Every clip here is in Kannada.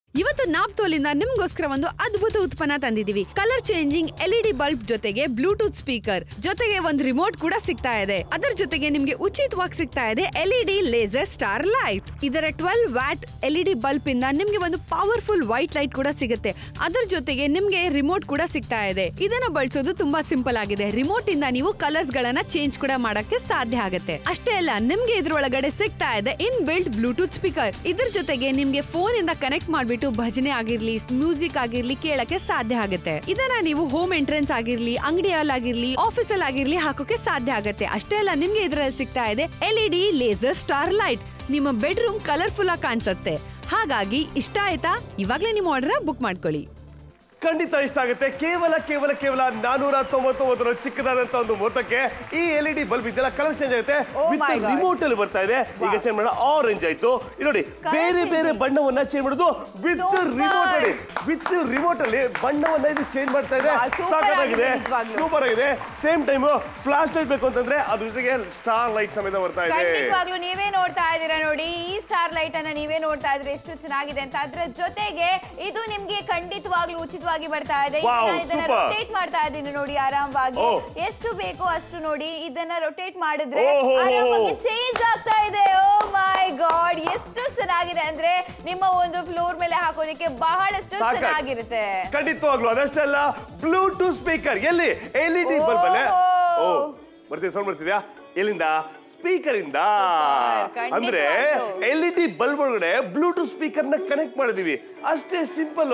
ಇವತ್ತು ನಾಪ್ತೋಲಿಂದ ನಿಮ್ಗೋಸ್ಕರ ಒಂದು ಅದ್ಭುತ ಉತ್ಪನ್ನ ತಂದಿದೀವಿ colour changing L E D bulb ಜೊತೆಗೆ ಬ್ಲೂಟೂತ್ ಸ್ಪೀಕರ್ ಜೊತೆಗೆ ಒಂದು ರಿಮೋಟ್ ಕೂಡ ಸಿಗ್ತಾ ಇದೆ ಅದರ ಜೊತೆಗೆ ನಿಮ್ಗೆ ಉಚಿತವಾಗಿ ಸಿಗ್ತಾ ಇದೆ L E D laser star light ಇದರ twelve watt L E D bulb ಇಂದ ನಿಮ್ಗೆ ಒಂದು ಪವರ್ಫುಲ್ ವೈಟ್ ಲೈಟ್ ಕೂಡ ಸಿಗುತ್ತೆ ಅದರ ಜೊತೆಗೆ ನಿಮ್ಗೆ ರಿಮೋಟ್ ಕೂಡ ಸಿಗ್ತಾ ಇದೆ ಇದನ್ನ ಬಳಸೋದು ತುಂಬಾ ಸಿಂಪಲ್ ಆಗಿದೆ ರಿಮೋಟ್ ಇಂದ ನೀವು ಕಲರ್ಸ್ ಗಳನ್ನ ಚೇಂಜ್ ಕೂಡ ಮಾಡಕ್ಕೆ ಸಾಧ್ಯ ಆಗುತ್ತೆ ಅಷ್ಟೇ ಅಲ್ಲ ನಿಮ್ಗೆ ಇದ್ರೊಳಗಡೆ ಸಿಗ್ತಾ ಇದೆ ಇನ್ ಬಿಲ್ಟ್ ಬ್ಲೂಟೂತ್ ಸ್ಪೀಕರ್ ಇದ್ರ ಜೊತೆಗೆ ನಿಮ್ಗೆ ಫೋನ್ ಇಂದ ಕನೆಕ್ಟ್ ಮಾಡ್ಬಿಟ್ಟು ಭಜನೆ ಆಗಿರ್ಲಿ ಮ್ಯೂಸಿಕ್ ಆಗಿರ್ಲಿ ಕೇಳಕ್ಕೆ ಸಾಧ್ಯ ಆಗುತ್ತೆ ಇದನ್ನ ನೀವು ಹೋಮ್ ಎಂಟ್ರೆನ್ಸ್ ಆಗಿರ್ಲಿ ಅಂಗಡಿಯಲ್ಲಿ ಆಗಿರ್ಲಿ ಆಫೀಸಲ್ಲಿ ಆಗಿರ್ಲಿ ಹಾಕೋಕೆ ಸಾಧ್ಯ ಆಗುತ್ತೆ ಅಷ್ಟೇ ಅಲ್ಲ ನಿಮ್ಗೆ ಇದರಲ್ಲಿ ಸಿಗ್ತಾ ಇದೆ L E D laser star light ನಿಮ್ಮ ಬೆಡ್ರೂಮ್ ಕಲರ್ಫುಲ್ ಆಗಿ ಕಾಣಿಸುತ್ತೆ ಹಾಗಾಗಿ ಇಷ್ಟ ಆಯ್ತಾ ಇವಾಗ್ಲೇ ನಿಮ್ಮ ಆರ್ಡರ್ ಬುಕ್ ಮಾಡ್ಕೊಳ್ಳಿ ಖಂಡಿತ ಇಷ್ಟ ಆಗುತ್ತೆ ಕೇವಲ ಕೇವಲ ಕೇವಲ ನಾನೂರ ತೊಂಬತ್ತೊಂಬತ್ತರ ಚಿಕ್ಕದಾದಂತ ಒಂದು ಮೊತ್ತಕ್ಕೆ ಈ ಎಲ್ ಇ ಡಿ ಬಲ್ಬ್ ಇದೆಲ್ಲ ಕಲರ್ ಚೇಂಜ್ ಆಗುತ್ತೆ Oh with my God. Remote ಅಲ್ಲಿ ಬರ್ತಾ ಇದೆ ಈಗ ಚೇಂಜ್ ಮಾಡೋಣ ಆರೆಂಜ್ ಆಯ್ತು ಇಲ್ಲಿ ನೋಡಿ ಬೇರೆ ಬೇರೆ ಬಣ್ಣವನ್ನ ಚೇಂಜ್ ಮಾಡೋದು ವಿತ್ Super. ರಿಮೋಟ್ ಅಲ್ಲಿ ವಿತ್ ರಿಮೋಟ್ ಅಲ್ಲಿ ಬಣ್ಣವನ್ನ ಇದು ಚೇಂಜ್ ಮಾಡ್ತಾ ಇದೆ Wow, super ಸಾಕಾಗಿದೆ ಆಗಿದೆ ನಿಜವಾಗ್ಲೂ. ಸೂಪರ್ ಆಗಿದೆ ಸೇಮ್ ಟೈಮ್ ಫ್ಲಾಶ್ ಲೈಟ್ ಬೇಕು ಅಂತಂದ್ರೆ ಅದ್ರ ಜೊತೆಗೆ ಸ್ಟಾರ್ ಲೈಟ್ ಸಮೇತ ಬರ್ತಾ ಇದೆ ಖಂಡಿತವಾಗ್ಲೂ ನೀವೇ ನೋಡ್ತಾ ಇದ್ದೀರಾ ನೋಡಿ ಈ ಸ್ಟಾರ್ ಲೈಟ್ ಅನ್ನ ನೀವೇ ನೋಡ್ತಾ ಇದ್ರೆ ಎಷ್ಟು ಚೆನ್ನಾಗಿದೆ ಅಂತ ಅದ್ರ ಜೊತೆಗೆ ಇದು ನಿಮ್ಗೆ ಖಂಡಿತವಾಗ್ಲೂ ಉಚಿತವಾಗಿ ಬರ್ತಾ ಇದೆ Wow, ಈಗ ಇದನ್ನ super. ರೊಟೇಟ್ ಮಾಡ್ತಾ ಇದ್ದೀನಿ ನೋಡಿ ಆರಾಮವಾಗಿ Oh. ಎಷ್ಟು ಬೇಕೋ ಅಷ್ಟು ನೋಡಿ ಇದನ್ನ ರೊಟೇಟ್ ಮಾಡಿದ್ರೆ Oh, oh, oh, ಆರಾಮಾಗಿ oh. ಚೇಂಜ್ ಆಗ್ತಾ ಇದೆ ಓ ಮೈ ಗಾಡ್ ಎಷ್ಟು ಚೆನ್ನಾಗಿದೆ ಅಂದ್ರೆ ನಿಮ್ಮ ಒಂದು ಫ್ಲೋರ್ ಮೇಲೆ ಹಾಕೋದಕ್ಕೆ ಬಹಳಷ್ಟು ಸಾಕಾಗಿ. ಚೆನ್ನಾಗಿರುತ್ತೆ ಖಂಡಿತವಾಗ್ಲು ಅದಷ್ಟೇ ಅಲ್ಲ ಬ್ಲೂಟೂತ್ ಸ್ಪೀಕರ್ ಎಲ್ಲಿ ಎಲ್ ಇ ಡಿ ಬಲ್ಬ್ ಅಲ್ಲೇ ಓ ಓಹೋ. ಬರ್ತೀವಿ ಸೌಂಡ್ ಬರ್ತಿದ್ಯಾ ಎಲ್ಲಿಂದ ಸ್ಪೀಕರ್ ಇಂದ ಖಂಡಿತವಾಗ್ಲು. ಅಂದ್ರೆ ಎಲ್ ಇ ಡಿ ಬಲ್ಬ್ ಒಳಗಡೆ ಬ್ಲೂಟೂತ್ ಸ್ಪೀಕರ್ ನ ಕನೆಕ್ಟ್ ಮಾಡಿದೀವಿ ಅಷ್ಟೇ ಸಿಂಪಲ್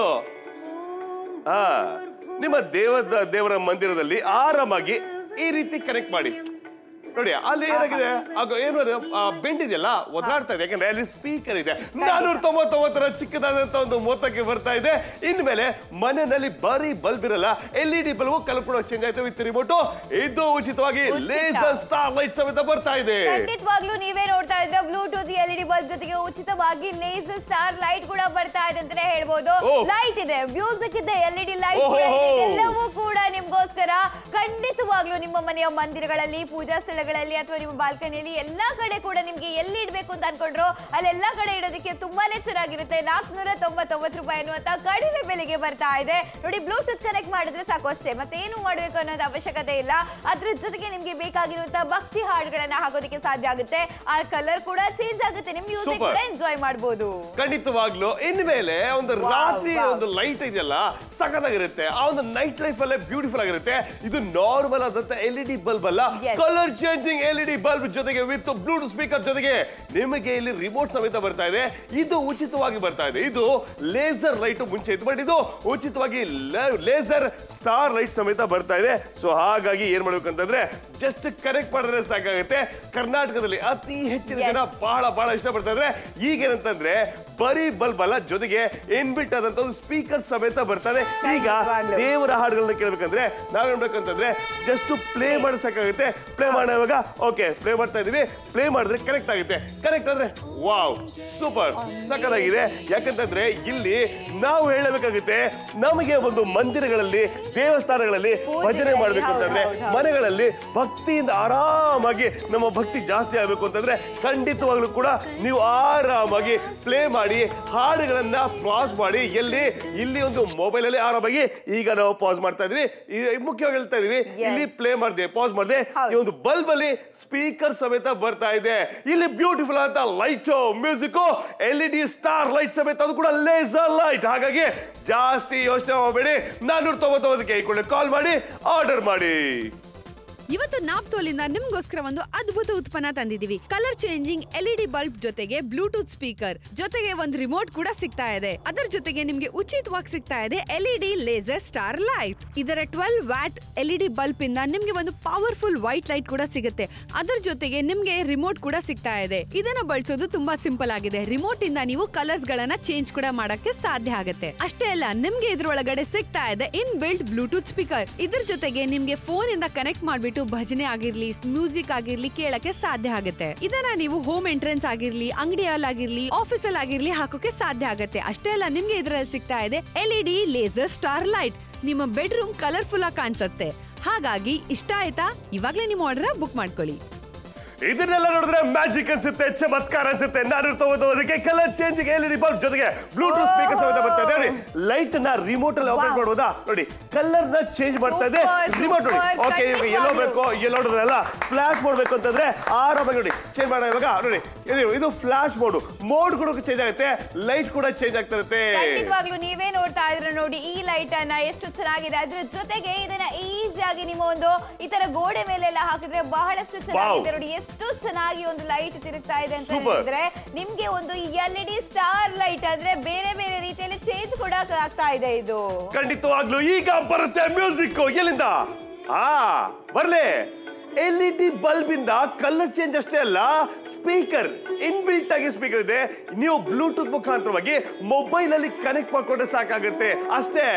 ಹಾ ನಿಮ್ಮ ದೇವ ದೇವರ ಮಂದಿರದಲ್ಲಿ ಆರಾಮಾಗಿ ಈ ರೀತಿ ಕನೆಕ್ಟ್ ಮಾಡಿ ನೋಡಿ ಅಲ್ಲಿ ಏನಾಗಿದೆ ಆಗ ಏನು ಅದು, ಆ, ಬೆಂಡ್ ಇದೆಯಲ್ಲ ಒದ್ದಾಡ್ತಾ ಇದೆ ಯಾಕಂದ್ರೆ ಅಲ್ಲಿ ಸ್ಪೀಕರ್ ಇದೆ ನಾನೂರ ತೊಂಬತ್ತೊಂಬತ್ತರ ಚಿಕ್ಕದಾದಂತ ಒಂದು ಮೊತ್ತಕ್ಕೆ ಬರ್ತಾ ಇದೆ ಇನ್ಮೇಲೆ ಮನೆಯಲ್ಲಿ ಬರೀ ಬಲ್ಬ್ ಇರಲ್ಲ L E D bulb colour ಕೂಡ ಚೇಂಜ್ ಆಯ್ತು ವಿತ್ ರಿಮೋಟ್ ಇದು ಉಚಿತವಾಗಿ ಉಚಿತ. ಲೇಸರ್ ಸ್ಟಾರ್ ಲೈಟ್ ಸಮೇತ ಬರ್ತಾ ಇದೆ ಖಂಡಿತವಾಗ್ಲೂ ನೀವೇ ನೋಡ್ತಾ ಇದ್ರೆ Bluetooth L E D bulb ಜೊತೆಗೆ ಉಚಿತವಾಗಿ ಲೇಸರ್ ಸ್ಟಾರ್ ಲೈಟ್ ಕೂಡ ಬರ್ತಾ ಇದೆ ಅಂತಾನೆ ಹೇಳ್ಬೋದು ಓ. ಲೈಟ್ ಇದೆ ಮ್ಯೂಸಿಕ್ ಇದೆ ಎಲ್ ಇ ಡಿ ಲೈಟ್ ಓಹೋ. ಕೂಡ ಇದೆ ಎಲ್ಲವೂ ಕೂಡ ನಿಮ್ಗೋಸ್ಕರ ಖಂಡಿತವಾಗ್ಲೂ ನಿಮ್ಮ ಮನೆಯ ಮಂದಿರಗಳಲ್ಲಿ ಪೂಜಾ ಸ್ಥಳಗಳಲ್ಲಿ ಅಥವಾ ನಿಮ್ಮ ಬಾಲ್ಕನಿಯಲ್ಲಿ ಎಲ್ಲಾ ಕಡೆ ಕೂಡ ನಿಮ್ಗೆ ಎಲ್ಲಿ ಇಡ್ಬೇಕು ಅಂತ ಅನ್ಕೊಂಡ್ರು ಅಲ್ಲೆಲ್ಲಾ ಕಡೆ ಇಡೋದಕ್ಕೆ ತುಂಬಾನೇ ಚೆನ್ನಾಗಿರುತ್ತೆ ನಾಲ್ಕುನೂರ ತೊಂಬತ್ತೊಂಬತ್ತು ರೂಪಾಯಿ ಅನ್ನುವಂತ ಕಡಿಮೆ ಬೆಲೆಗೆ ಬರ್ತಾ ಇದೆ ನೋಡಿ ಬ್ಲೂಟೂತ್ ಕನೆಕ್ಟ್ ಮಾಡಿದ್ರೆ ಸಾಕು ಅಷ್ಟೇ ಮತ್ತೆ ಏನು ಮಾಡಬೇಕು ಅನ್ನೋದು ಅವಶ್ಯಕತೆ ಇಲ್ಲ ಅದ್ರ ಜೊತೆಗೆ ನಿಮ್ಗೆ ಬೇಕಾಗಿರುವಂತಹ ಭಕ್ತಿ ಹಾಡುಗಳನ್ನ ಹಾಕೋದಕ್ಕೆ ಸಾಧ್ಯ ಆಗುತ್ತೆ ಆ ಕಲರ್ ಕೂಡ ಚೇಂಜ್ ಆಗುತ್ತೆ ನಿಮ್ ಮ್ಯೂಸಿಕ್ Super. ಕೂಡ ಎಂಜಾಯ್ ಮಾಡಬಹುದು ಖಂಡಿತವಾಗ್ಲು ಇನ್ಮೇಲೆ ಒಂದು Wow, ರಾತ್ರಿ wow. ಒಂದು ಲೈಟ್ ಇದೆಯಲ್ಲ ಸಖತ್ತಾಗಿರುತ್ತೆ ಆ ಒಂದು ನೈಟ್ ಲೈಫ್ ಅಲ್ಲೇ ಬ್ಯೂಟಿಫುಲ್ ಆಗಿರುತ್ತೆ ಇದು ನಾರ್ಮಲ್ ಆದಂತ ಎಲ್ ಇ ಡಿ ಬಲ್ಬ್ ಅಲ್ಲ Yes. Colour changing L E D bulb ಜೊತೆಗೆ ವಿತ್ ಬ್ಲೂಟೂತ್ ಸ್ಪೀಕರ್ ಜೊತೆಗೆ ನಿಮಗೆ ಇಲ್ಲಿ ರಿಮೋಟ್ ಸಮೇತ ಬರ್ತಾ ಇದೆ ಇದು ಉಚಿತವಾಗಿ ಬರ್ತಾ ಇದೆ ಇದು ಲೇಸರ್ ಲೈಟ್ ಮುಂಚೆ ಇತ್ತು ಬಟ್ ಇದು ಉಚಿತವಾಗಿ ಲೇಸರ್ ಸ್ಟಾರ್ ಲೈಟ್ ಸಮೇತ ಬರ್ತಾ ಇದೆ ಸೊ ಹಾಗಾಗಿ ಏನ್ ಮಾಡ್ಬೇಕಂತಂದ್ರೆ ಜಸ್ಟ್ ಕನೆಕ್ಟ್ ಮಾಡಿದ್ರೆ ಸಾಕಾಗುತ್ತೆ ಕರ್ನಾಟಕದಲ್ಲಿ ಅತಿ ಹೆಚ್ಚಿನ Yes. ಜನ ಬಹಳ ಬಹಳ ಇಷ್ಟಪಡ್ತಾ ಇದ್ರೆ ಈಗೇನಂತಂದ್ರೆ ಬರೀ ಬಲ್ಬ್ ಅಲ್ಲ ಜೊತೆಗೆ ಇನ್ಬಿಟ್ ಆದಂತ ಒಂದು ಸ್ಪೀಕರ್ ಸಮೇತ ಬರ್ತದೆ ಈಗ ಖಂಡಿತವಾಗ್ಲೂ. ದೇವರ ಹಾಡುಗಳನ್ನ ಕೇಳ್ಬೇಕಂದ್ರೆ ನಾವೇನ್ ಬೇಕಂತಂದ್ರೆ ಜಸ್ಟ್ ಪ್ಲೇ ಮಾಡಿ ಸಾಕಾಗುತ್ತೆ ಪ್ಲೇ ಮಾಡುವಾಗ ಓಕೆ ಪ್ಲೇ ಮಾಡ್ತಾ ಇದೀವಿ ಪ್ಲೇ ಮಾಡಿದ್ರೆ ಕನೆಕ್ಟ್ ಆಗುತ್ತೆ ಕನೆಕ್ಟ್ ಆದ್ರೆ ವಾವ್ ಸೂಪರ್ ಸಕ್ಕತ್ತಾಗಿದೆ ಯಾಕಂತಂದ್ರೆ ಇಲ್ಲಿ ನಾವು ಹೇಳಬೇಕಾಗುತ್ತೆ ನಮಗೆ ಒಂದು ಮಂದಿರಗಳಲ್ಲಿ ದೇವಸ್ಥಾನಗಳಲ್ಲಿ ಪೂಜೆಗಳಲ್ಲಿ, ಭಜನೆ ಮಾಡ್ಬೇಕು ಹೌದು, ಅಂತಂದ್ರೆ ಹೌದು, ಹೌದು. ಮನೆಗಳಲ್ಲಿ ಭಕ್ತಿಯಿಂದ ಆರಾಮಾಗಿ ನಮ್ಮ ಭಕ್ತಿ ಜಾಸ್ತಿ ಆಗಬೇಕು ಅಂತಂದ್ರೆ ಖಂಡಿತವಾಗ್ಲೂ ಕೂಡ ನೀವು ಆರಾಮಾಗಿ ಪ್ಲೇ ಮಾಡಿ ಹಾಡುಗಳನ್ನ ಪಾಸ್ ಮಾಡಿ ಎಲ್ಲಿ ಇಲ್ಲಿ ಒಂದು ಮೊಬೈಲ್ ಅಲ್ಲಿ ಆರಾಮಾಗಿ ಈಗ ನಾವು ಪಾಸ್ ಮಾಡ್ತಾ ಇದೀವಿ ಈ- ಮುಖ್ಯವಾಗಿ ಹೇಳ್ತಾ ಇದೀವಿ Yes. ಇಲ್ಲಿ ಪ್ಲೇ ಮಾಡಿದೆ ಪಾಸ್ ಮಾಡಿದೆ ಹೌದು. ಈ ಒಂದು ಬಲ್ಬ್ ಅಲ್ಲಿ ಸ್ಪೀಕರ್ ಸಮೇತ ಬರ್ತಾ ಇದೆ ಇಲ್ಲಿ ಬ್ಯೂಟಿಫುಲ್ ಅಂತ light music L E D star light ಸಮೇತ ಅದು ಕೂಡ ಲೇಸರ್ ಲೈಟ್ ಹಾಗಾಗಿ ಜಾಸ್ತಿ ಯೋಚನೆ ಮಾಡಬೇಡಿ ನಾನ್ನೂರ ತೊಂಬತ್ತೊಂಬತ್ತಕ್ಕೆ ಈ ಕೂಡಲೇ ಕಾಲ್ ಮಾಡಿ ಆರ್ಡರ್ ಮಾಡಿ ಇವತ್ತು ನಾಪ್ತೋಲಿಂದ ನಿಮ್ಗೋಸ್ಕರ ಒಂದು ಅದ್ಭುತ ಉತ್ಪನ್ನ ತಂದಿದೀವಿ colour changing L E D bulb ಜೊತೆಗೆ ಬ್ಲೂಟೂತ್ ಸ್ಪೀಕರ್ ಜೊತೆಗೆ ಒಂದು ರಿಮೋಟ್ ಕೂಡ ಸಿಗ್ತಾ ಇದೆ ಅದರ ಜೊತೆಗೆ ನಿಮ್ಗೆ ಉಚಿತವಾಗಿ ಸಿಗ್ತಾ ಇದೆ L E D laser star light ಇದರ twelve watt L E D bulb ಇಂದ ನಿಮ್ಗೆ ಒಂದು ಪವರ್ಫುಲ್ ವೈಟ್ ಲೈಟ್ ಕೂಡ ಸಿಗುತ್ತೆ ಅದರ ಜೊತೆಗೆ ನಿಮ್ಗೆ ರಿಮೋಟ್ ಕೂಡ ಸಿಗ್ತಾ ಇದೆ ಇದನ್ನ ಬಳಸೋದು ತುಂಬಾ ಸಿಂಪಲ್ ಆಗಿದೆ ರಿಮೋಟ್ ಇಂದ ನೀವು ಕಲರ್ಸ್ ಗಳನ್ನ ಚೇಂಜ್ ಕೂಡ ಮಾಡಕ್ಕೆ ಸಾಧ್ಯ ಆಗುತ್ತೆ ಅಷ್ಟೇ ಅಲ್ಲ ನಿಮ್ಗೆ ಇದ್ರೊಳಗಡೆ ಸಿಗ್ತಾ ಇದೆ ಇನ್ ಬಿಲ್ಟ್ ಬ್ಲೂಟೂತ್ ಸ್ಪೀಕರ್ ಇದ್ರ ಜೊತೆಗೆ ನಿಮ್ಗೆ ಫೋನ್ ಇಂದ ಕನೆಕ್ಟ್ ಮಾಡ್ಬಿಟ್ಟು ಭಜನೆ ಆಗಿರ್ಲಿ ಮ್ಯೂಸಿಕ್ ಆಗಿರ್ಲಿ ಕೇಳಕ್ಕೆ ಸಾಧ್ಯ ಆಗುತ್ತೆ ಇದನ್ನ ನೀವು ಹೋಮ್ ಎಂಟ್ರೆನ್ಸ್ ಆಗಿರ್ಲಿ ಅಂಗಡಿಯಲ್ಲಿ ಆಗಿರ್ಲಿ ಆಫೀಸಲ್ಲಿ ಆಗಿರ್ಲಿ ಹಾಕೋಕೆ ಸಾಧ್ಯ ಆಗುತ್ತೆ ಅಷ್ಟೇ ಅಲ್ಲ ನಿಮ್ಗೆ ಇದರಲ್ಲಿ ಸಿಗ್ತಾ ಇದೆ L E D laser star light ನಿಮ್ಮ ಬೆಡ್ರೂಮ್ ಕಲರ್ಫುಲ್ ಆಗಿ ಕಾಣಿಸುತ್ತೆ ಹಾಗಾಗಿ ಇಷ್ಟ ಆಯ್ತಾ ಇವಾಗ್ಲೇ ನಿಮ್ಮ ಆರ್ಡರ್ ಬುಕ್ ಮಾಡ್ಕೊಳ್ಳಿ ಇದನ್ನೆಲ್ಲ ನೋಡಿದ್ರೆ ಮ್ಯಾಜಿಕ್ ಅನ್ಸುತ್ತೆ ಚಮತ್ಕಾರ ಅನ್ಸುತ್ತೆ ನಾನು ತಗೋದಕ್ಕೆ colour changing L E D bulb ಜೊತೆಗೆ ಬ್ಲೂಟೂತ್ ಸ್ಪೀಕರ್ ಸಮೇತ ಬರ್ತಾ ಇದೆ ನೋಡಿ ಲೈಟ್ ನ ರಿಮೋಟ್ ಅಲ್ಲಿ ಆಪರೇಟ್ Wow. ಮಾಡ್ಬೋದಾ ನೋಡಿ ಕಲರ್ ನ ಚೇಂಜ್ ಮಾಡ್ತಾ ಇದೆ Super, ರಿಮೋಟ್ ನೋಡಿ super, ಓಕೆ ನಿಮ್ಗೆ ಎಲ್ಲೋ ಖಂಡಿತವಾಗ್ಲೂ. ಬೇಕು ಎಲ್ಲೋ ನೋಡಿದ್ರಲ್ಲ ಫ್ಲಾಶ್ ಮಾಡ್ಬೇಕು ಅಂತಂದ್ರೆ ಆರಾಮಾಗಿ ನೋಡಿ ಚೇಂಜ್ ಮಾಡೋ ಇವಾಗ ನೋಡಿ ಇದು- ಇದು ಫ್ಲಾಶ್ ಮೋಡ್ ಮೋಡ್ ಕೂಡ ಚೇಂಜ್ ಆಗುತ್ತೆ ಲೈಟ್ ಕೂಡ ಚೇಂಜ್ ಆಗ್ತಾ ಇರುತ್ತೆ ಖಂಡಿತವಾಗ್ಲೂ ನೀವೇ ನೋಡ್ತಾ ಇದ್ರೆ ನೋಡಿ ಈ ಲೈಟ್ ಅನ್ನ ಎಷ್ಟು ಚೆನ್ನಾಗಿದೆ ಅದ್ರ ಜೊತೆಗೆ ಇದನ್ನ ಈಸಿಯಾಗಿ ನಿಮ್ಮ ಒಂದು ಈ ತರ ಗೋಡೆ ಮೇಲೆಲ್ಲ ಹಾಕಿದ್ರೆ ಬಹಳಷ್ಟು ಚೆನ್ನಾಗಿದೆ ನೋಡಿ ಎಷ್ಟು ಚೆನ್ನಾಗಿ ಒಂದು ಲೈಟ್ ತಿರುಗ್ತಾ ಇದೆ ಅಂತ Super. ಹೇಳಿದ್ರೆ ನಿಮ್ಗೆ ಒಂದು L E D star light ಅಂದ್ರೆ ಬೇರೆ ಬೇರೆ ರೀತಿಯಲ್ಲಿ ಚೇಂಜ್ ಕೂಡ ಆಗ್ತಾ ಇದೆ ಇದು ಖಂಡಿತವಾಗ್ಲೂ ಈಗ ಬರುತ್ತೆ ಮ್ಯೂಸಿಕ್ ಎಲ್ಲಿಂದ ಆ ಬರ್ಲಿ ಎಲ್ ಇ ಡಿ ಬಲ್ಬ್ ಇಂದ ಕಲರ್ ಚೇಂಜ್ ಅಷ್ಟೇ ಅಲ್ಲ ಸ್ಪೀಕರ್ ಇನ್ಬಿಲ್ಟ್ ಆಗಿ ಸ್ಪೀಕರ್ ಇದೆ ನೀವು ಬ್ಲೂಟೂತ್ ಮುಖಾಂತರವಾಗಿ ಮೊಬೈಲ್ ಅಲ್ಲಿ ಕನೆಕ್ಟ್ ಮಾಡ್ಕೊಂಡ್ರೆ ಸಾಕಾಗುತ್ತೆ ಅಷ್ಟೇ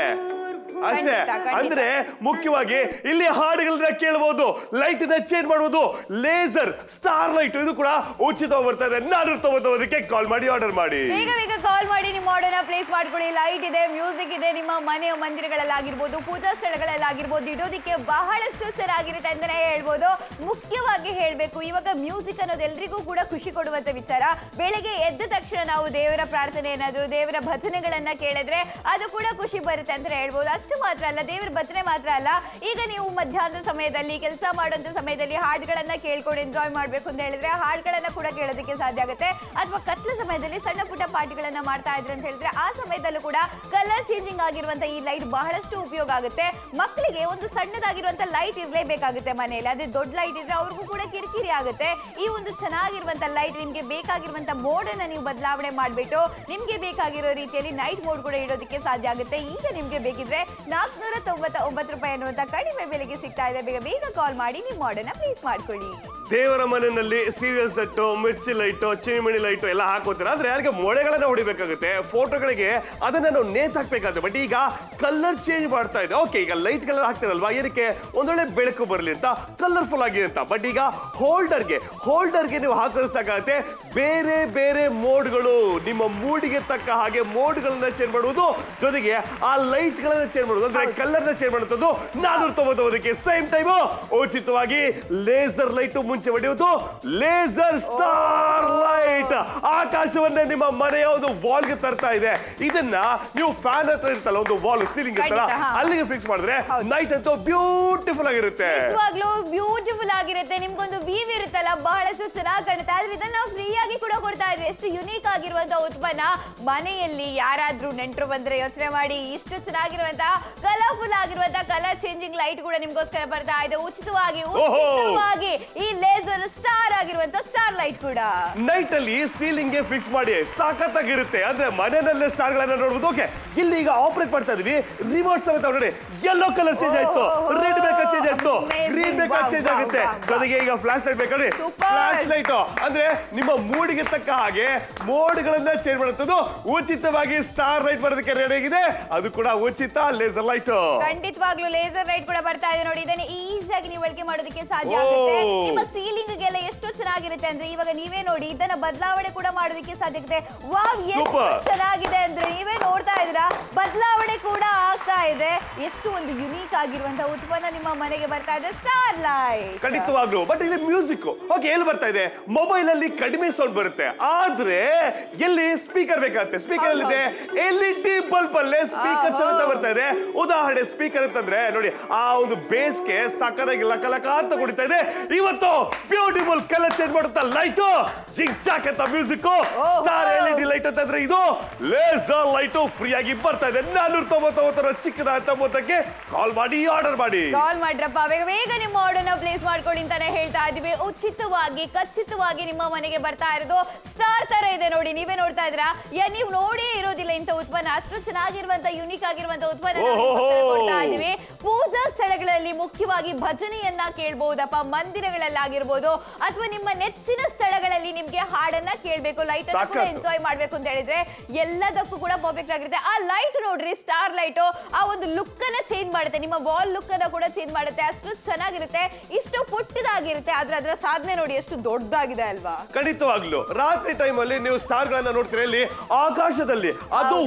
ಅಷ್ಟೇ ಖಂಡಿತ, ಖಂಡಿತ. ಅಂದ್ರೆ ಮುಖ್ಯವಾಗಿ ಇಲ್ಲಿ ಹಾಡುಗಳನ್ನ ಕೇಳಬಹುದು ಲೈಟ್ ನ ಚೇಂಜ್ ಮಾಡಬಹುದು ಲೇಸರ್ ಸ್ಟಾರ್ ಲೈಟ್ ಇದು ಕೂಡ ಉಚಿತವಾಗಿ ಬರ್ತಾ ಇದೆ ನಾನು ತಗೋದಕ್ಕೆ ಕಾಲ್ ಮಾಡಿ ಆರ್ಡರ್ ಮಾಡಿ ಬೇಗ ಬೇಗ ಕಾಲ್ ಮಾಡಿ ನಿಮ್ಮ ಆರ್ಡರ್ನ ಪ್ಲೇಸ್ ಮಾಡ್ಕೊಳ್ಳಿ ಲೈಟ್ ಇದೆ ಮ್ಯೂಸಿಕ್ ಇದೆ ನಿಮ್ಮ ಮನೆಯ ಮಂದಿರಗಳಲ್ಲಾಗಿರ್ಬೋದು ಪೂಜಾ ಸ್ಥಳಗಳಲ್ಲಾಗಿರ್ಬೋದು ಇಡೋದಕ್ಕೆ ಬಹಳಷ್ಟು ಚೆನ್ನಾಗಿರುತ್ತೆ ಅಂತಾನೆ ಹೇಳ್ಬೋದು ಮುಖ್ಯವಾಗಿ ಹೇಳಬೇಕು ಇವಾಗ ಮ್ಯೂಸಿಕ್ ಅನ್ನೋದು ಎಲ್ರಿಗೂ ಕೂಡ ಖುಷಿ ಕೊಡುವಂತ ವಿಚಾರ ಬೆಳಿಗ್ಗೆ ಎದ್ದ ತಕ್ಷಣ ನಾವು ದೇವರ ಪ್ರಾರ್ಥನೆ ಏನಾದ್ರು ದೇವರ ಭಜನೆಗಳನ್ನ ಕೇಳಿದ್ರೆ ಅದು ಕೂಡ ಖುಷಿ ಬರುತ್ತೆ ಅಂತ ಹೇಳ್ಬೋದು ಅಷ್ಟು ಮಾತ್ರ ಅಲ್ಲ ದೇವರ ಭಜನೆ ಮಾತ್ರ ಅಲ್ಲ ಈಗ ನೀವು ಮಧ್ಯಾಹ್ನದ ಸಮಯದಲ್ಲಿ ಕೆಲಸ ಮಾಡುವಂತ ಸಮಯದಲ್ಲಿ ಹಾಡುಗಳನ್ನ ಕೇಳ್ಕೊಂಡು ಎಂಜಾಯ್ ಮಾಡ್ಬೇಕು ಅಂತ ಹೇಳಿದ್ರೆ ಹಾಡುಗಳನ್ನ ಕೂಡ ಕೇಳೋದಕ್ಕೆ ಸಾಧ್ಯ ಆಗುತ್ತೆ ಅಥವಾ ಕತ್ಲ ಸಮಯದಲ್ಲಿ ಸಣ್ಣ ಪುಟ್ಟ ಪಾರ್ಟಿಗಳನ್ನ ಮಾಡ್ತಾ ಇದ್ರೆ ಅಂತ ಹೇಳಿದ್ರೆ ಆ ಸಮಯದಲ್ಲೂ ಕೂಡ ಕಲರ್ ಚೇಂಜಿಂಗ್ ಆಗಿರುವಂತ ಈ ಲೈಟ್ ಬಹಳಷ್ಟು ಉಪಯೋಗ ಆಗುತ್ತೆ ಮಕ್ಕಳಿಗೆ ಒಂದು ಸಣ್ಣದಾಗಿರುವಂತ ಲೈಟ್ ಇರಲೇಬೇಕಾಗುತ್ತೆ ಮನೆಯಲ್ಲಿ ಅದೇ ದೊಡ್ಡ ಲೈಟ್ ಇದ್ರೆ ಅವ್ರಿಗೂ ಕೂಡ ಕಿರಿಕಿರಿ ಆಗುತ್ತೆ ಈ ಒಂದು ಚೆನ್ನಾಗಿರುವಂತ ಲೈಟ್ ನಿಮ್ಗೆ ಬೇಕಾಗಿರುವಂತ ಮೋಡ್ ಅನ್ನ ನೀವು ಬದಲಾವಣೆ ಮಾಡ್ಬಿಟ್ಟು ನಿಮ್ಗೆ ಬೇಕಾಗಿರೋ ರೀತಿಯಲ್ಲಿ ನೈಟ್ ಮೋಡ್ ಕೂಡ ಇಡೋದಕ್ಕೆ ಸಾಧ್ಯ ಆಗುತ್ತೆ ಈಗ ನಿಮ್ಗೆ ಬೇಕಿದ್ರೆ ನಾಲ್ಕುನೂರ ತೊಂಬತ್ತ ಒಂಬತ್ತು ರೂಪಾಯಿ ಅನ್ನುವಂತ ಕಡಿಮೆ ಬೆಲೆಗೆ ಸಿಗ್ತಾ ಇದೆ ಬೇಗ ಬೇಗ ಕಾಲ್ ಮಾಡಿ ನಿಮ್ಮ ಆರ್ಡರ್ನ ಪ್ಲೇಸ್ ಮಾಡ್ಕೊಳ್ಳಿ ದೇವರ ಮನೆಯಲ್ಲಿ ಸೀರಿಯಲ್ ಸೆಟ್ ಮಿರ್ಚಿ ಲೈಟ್ ಚಿನಿಮಿಣಿ ಲೈಟ್ ಎಲ್ಲ ಹಾಕೋತೀರ ಆದ್ರೆ ಯಾರಿಗೆ ಮೊಳೆಗಳನ್ನ ಹೊಡಿಬೇಕಾಗುತ್ತೆ ಫೋಟೋಗಳಿಗೆ ಅದನ್ನ ನಾವು ನೇತ್ ಹಾಕ್ಬೇಕಾಗುತ್ತೆ ಬಟ್ ಈಗ ಕಲರ್ ಚೇಂಜ್ ಮಾಡ್ತಾ ಇದೆ ಓಕೆ ಈಗ ಲೈಟ್ ಕಲರ್ ಹಾಕ್ತಿರಲ್ವಾ ಏನಕ್ಕೆ ಒಂದೊಳ್ಳೆ ಬೆಳಕು ಬರಲಿ ಅಂತ ಕಲರ್ಫುಲ್ ಆಗಿ ಅಂತ ಬಟ್ ಈಗ ಹೋಲ್ಡರ್ಗೆ ಹೋಲ್ಡರ್ಗೆ ನೀವು ಹಾಕಿಸ್ಬೇಕಾಗತ್ತೆ ಬೇರೆ ಬೇರೆ ಮೋಡ್ಗಳು ನಿಮ್ಮ ಮೂಡಿಗೆ ತಕ್ಕ ಹಾಗೆ ಮೋಡ್ಗಳನ್ನ ಚೇಂಜ್ ಮಾಡುವುದು ಜೊತೆಗೆ ಆ ಲೈಟ್ ಗಳನ್ನ ಚೇಂಜ್ ಮಾಡುವುದು ಅಂದ್ರೆ ಕಲರ್ ನ ಚೇಂಜ್ ಮಾಡುವಂಥದ್ದು ನಾನೂರ ತೊಂಬತ್ತೊಂಬತ್ತಕ್ಕೆ ಸೇಮ್ ಟೈಮು ಉಚಿತವಾಗಿ ಲೇಸರ್ ಲೈಟ್ ಮುಂಚೆ ಹೊಡೆಯುವುದು ಲೇಸರ್ ಸ್ಟಾರ್ ಲೈಟ್ ಆಕಾಶವನ್ನೇ ನಿಮ್ಮ ಮನೆಯ ಒಂದು ವಾಲ್ಗೆ ತರ್ತಾ ಇದೆ ಇದನ್ನ ನೀವು ಫ್ಯಾನ್ ಹತ್ರ ಇರ್ತಲ್ಲ ಒಂದು ವಾಲ್ ಸೀಲಿಂಗ್ ಇರ್ತಲ್ಲ ಖಂಡಿತ, ಹಾ. ಅಲ್ಲಿಗೆ ಫಿಕ್ಸ್ ಮಾಡಿದ್ರೆ ಹೌದು. ನೈಟ್ ಅಂತೂ ಬ್ಯೂಟಿಫುಲ್ ಆಗಿರುತ್ತೆ ನಿಜವಾಗ್ಲೂ ಬ್ಯೂಟಿಫುಲ್ ಆಗಿರುತ್ತೆ ನಿಮ್ಗೊಂದು ವೀವ್ ಇರುತ್ತಲ್ಲ ಬಹಳಷ್ಟು ಚೆನ್ನಾಗಿ ಕಾಣುತ್ತೆ ಆದ್ರೆ ಇದನ್ನ ನಾವು ಫ್ರೀ ಆಗಿ ಕೂಡ ಕೊಡ್ತಾ ಇದ್ವಿ ಎಷ್ಟು ಯುನೀಕ್ ಆಗಿರುವಂತ ಉತ್ಪನ್ನ ಮನೆಯಲ್ಲಿ ಯಾರಾದ್ರೂ ನೆಂಟರು ಬಂದ್ರೆ ಯೋಚನೆ ಮಾಡಿ ಇಷ್ಟು ಚೆನ್ನಾಗಿರುವಂತಹ ಕಲರ್ಫುಲ್ ಆಗಿರುವಂತಹ ಕಲರ್ ಚೇಂಜಿಂಗ್ ಲೈಟ್ ಕೂಡ ನಿಮ್ಗೋಸ್ಕರ ಬರ್ತಾ ಇದೆ ಉಚಿತವಾಗಿ ಓಹೋ. ಉಚಿತವಾಗಿ ಈ ಲೇಸರ್ ಸ್ಟಾರ್ ಆಗಿರುವಂತ ಸ್ಟಾರ್ ಲೈಟ್ ಕೂಡ ನೈಟ್ ಅಲ್ಲಿ ಸೀಲಿಂಗ್ ಗೆ ಫಿಕ್ಸ್ ಮಾಡಿ ಸಾಕತ್ತಾಗಿರುತ್ತೆ ಅಂದ್ರೆ ಮನೆಯಲ್ಲೇ ಸ್ಟಾರ್ ಗಳನ್ನ ನೋಡ್ಬೋದು ಓಕೆ ಇಲ್ಲಿ ಈಗ ಆಪರೇಟ್ ಮಾಡ್ತಾ ಇದೀವಿ ರಿಮೋಟ್ ಸಮೇತ ನೋಡಿ ಯೆಲ್ಲೋ ಕಲರ್ ಚೇಂಜ್ ಆಯ್ತು ಓಹೋ. ರೆಡ್ ಬೇಕಾ ಚೇಂಜ್ ಆಯ್ತು Amazing. ಗ್ರೀನ್ ಬೇಕಾ Wow, ಚೇಂಜ್ wow, ಆಗುತ್ತೆ wow, wow. ಜೊತೆಗೆ ಈಗ ಫ್ಲಾಶ್ ಲೈಟ್ ಬೇಕಾ ನೋಡಿ Super. ಫ್ಲಾಶ್ ಲೈಟ್ ಅಂದ್ರೆ ನಿಮ್ಮ ಮೂಡಿಗೆ ತಕ್ಕ ಹಾಗೆ ಮೋಡ್ ಗಳನ್ನ ಚೇಂಜ್ ಮಾಡುತ್ತದೆ ಉಚಿತವಾಗಿ ಸ್ಟಾರ್ ಲೈಟ್ ಬರೋದಕ್ಕೆ ರೆಡಿ ಆಗಿದೆ ಅದು ಕೂಡ ಉಚಿತ ಲೇಸರ್ ಲೈಟ್ ಖಂಡಿತವಾಗ್ಲೂ ಲೇಸರ್ ಲೈಟ್ ಕೂಡ ಬರ್ತಾ ಇದೆ ನೋಡಿ ಇದನ್ನ ಈಸಿಯಾಗಿ ನೀವು ಬಳಕೆ ಮಾಡೋದಕ್ಕೆ ಸಾಧ್ಯ ಓ. ಆಗುತ್ತೆ ನಿಮ್ಮ ಸೀಲಿಂಗ್ ಗೆಲ್ಲ ಎಷ್ಟು ಚೆನ್ನಾಗಿರುತ್ತೆ ಅಂದ್ರೆ ಇವಾಗ ನೀವೇ ನೋಡಿ ಇದನ್ನ ಬದಲಾವಣೆ ಕೂಡ ಮಾಡೋದಕ್ಕೆ ಸಾಧ್ಯ ಆಗುತ್ತೆ ವಾವ್ ಎಷ್ಟು Super. ಚೆನ್ನಾಗಿದೆ ಅಂದ್ರೆ ನೀವೇ ನೋಡ್ತಾ ಇದ್ದೀರಾ ಬದಲಾವಣೆ ಕೂಡ ಆಗ್ತಾ ಇದೆ ಎಷ್ಟು ಒಂದು ಯುನೀಕ್ ಆಗಿರುವಂತ ಉತ್ಪನ್ನ ನಿಮ್ಮ ಮನೆಗೆ ಬರ್ತಾ ಇದೆ ಸ್ಟಾರ್ ಲೈಟ್ ಖಂಡಿತವಾಗ್ಲು ಬಟ್ ಇಲ್ಲಿ ಮ್ಯೂಸಿಕ್ ಓಕೆ ಎಲ್ಲಿ ಬರ್ತಾ ಇದೆ ಮೊಬೈಲ್ ಅಲ್ಲಿ ಕಡಿಮೆ ಸೌಂಡ್ ಬರುತ್ತೆ ಆದ್ರೆ ಎಲ್ಲಿ ಸ್ಪೀಕರ್ ಬೇಕಾಗುತ್ತೆ ಸ್ಪೀಕರ್ ಅಲ್ಲಿ ಇದೆ ಎಲ್ ಇ ಡಿ ಬಲ್ಬ್ ಅಲ್ಲೇ ಸ್ಪೀಕರ್ ಆಹಾ. ಸಮೇತ ಬರ್ತಾ ಇದೆ ಉದಾಹರಣೆ ಸ್ಪೀಕರ್ ಅಂತಂದ್ರೆ ನೋಡಿ ಆ ಒಂದು ಬೇಸ್ಗೆ ಸಕ್ಕದಾಗಿ ಲಕ ಲಕ ಅಂತ ಕುಡಿತಾ ಇದೆ ಇವತ್ತು ಬ್ಯೂಟಿಫುಲ್ ಕಲರ್ ಚೇಂಜ್ ಮಾಡುತ್ತಾ ಲೈಟ್ ಜಿಂಗ್ ಚಾಕ್ ಅಂತ ಮ್ಯೂಸಿಕ್ ಓಹೋ. Star L E D light ಅಂತಂದ್ರೆ ಇದು ಲೇಸರ್ ಲೈಟ್ ಫ್ರೀ ಆಗಿ ಬರ್ತಾ ಇದೆ ನಾನೂರ ತೊಂಬತ್ತೊಂಬತ್ತರ ಚಿಕ್ಕದ ಅಂತ ಮೊತ್ತಕ್ಕೆ ಕಾಲ್ ಮಾಡಿ ಆರ್ಡರ್ ಮಾಡಿ ಕಾಲ್ ಮಾಡ್ರಪ್ಪ ಬೇಗ ಬೇಗ ನಿಮ್ಮ ಆರ್ಡರ್ನ ಪ್ಲೇಸ್ ಮಾಡ್ಕೊಡಿ ಅಂತಾನೆ ಹೇಳ್ತಾ ಇದೀವಿ ಉಚಿತವಾಗಿ ಖಚಿತವಾಗಿ ನಿಮ್ಮ ಮನೆಗೆ ಬರ್ತಾ ಇರೋದು ಸ್ಟಾರ್ ತರ ಇದೆ ನೋಡಿ ನೀವೇ ನೋಡ್ತಾ ಇದ್ದೀರಾ ಯಾ ನೀವು ನೋಡೇ ಇರೋದಿಲ್ಲ ಇಂಥ ಉತ್ಪನ್ನ ಅಷ್ಟು ಚೆನ್ನಾಗಿರುವಂತ ಯುನಿಕ್ ಆಗಿರುವಂತ ಉತ್ಪನ್ನ ನಾವು ಓಹೋಹೋ. ನಿಮ್ಗೋಸ್ಕರ ಕೊಡ್ತಾ ಇದೀವಿ ಪೂಜಾ ಸ್ಥಳಗಳಲ್ಲಿ ಮುಖ್ಯವಾಗಿ ಭಜನೆಯನ್ನ ಕೇಳ್ಬಹುದಪ್ಪ ಮಂದಿರಗಳಲ್ಲಾಗಿರ್ಬೋದು ಅಥವಾ ನಿಮ್ಮ ನೆಚ್ಚಿನ ಸ್ಥಳಗಳಲ್ಲಿ ನಿಮ್ಗೆ ಹಾಡನ್ನ ಕೇಳ್ಬೇಕು ಲೈಟ್ ಅನ್ನ ಕೂಡ ಸಾಕತ್ತು. ಎಂಜಾಯ್ ಮಾಡ್ಬೇಕು ಅಂತ ಹೇಳಿದ್ರೆ ಎಲ್ಲದಕ್ಕೂ ಕೂಡ ಪರ್ಫೆಕ್ಟ್ ಆಗಿರುತ್ತೆ ಆ ಲೈಟ್ ನೋಡ್ರಿ ಸ್ಟಾರ್ ಲೈಟ್ ಆ ಒಂದು ಲುಕ್ ಅನ್ನ ಚೇಂಜ್ ಮಾಡುತ್ತೆ ನಿಮ್ಮ ವಾಲ್ ಲುಕ್ ಅನ್ನ ಕೂಡ ಚೇಂಜ್ ಮಾಡುತ್ತೆ ಅಷ್ಟು ಚೆನ್ನಾಗಿರುತ್ತೆ ಇಷ್ಟು ಪುಟ್ಟದಾಗಿರುತ್ತೆ ಆದ್ರೆ ಅದರ ಸಾಧನೆ ನೋಡಿ ಎಷ್ಟು ದೊಡ್ಡದಾಗಿದೆ ಅಲ್ವಾ ಖಂಡಿತವಾಗ್ಲು ರಾತ್ರಿ ಟೈಮ್ ಅಲ್ಲಿ ನೀವು ಸ್ಟಾರ್ ಗಳನ್ನ ನೋಡ್ತೀರಾ ಇಲ್ಲಿ ಆಕಾಶದಲ್ಲಿ ಅದು ಹೌದು, ಹೌದು, ವೈಟ್ ಹೌದು.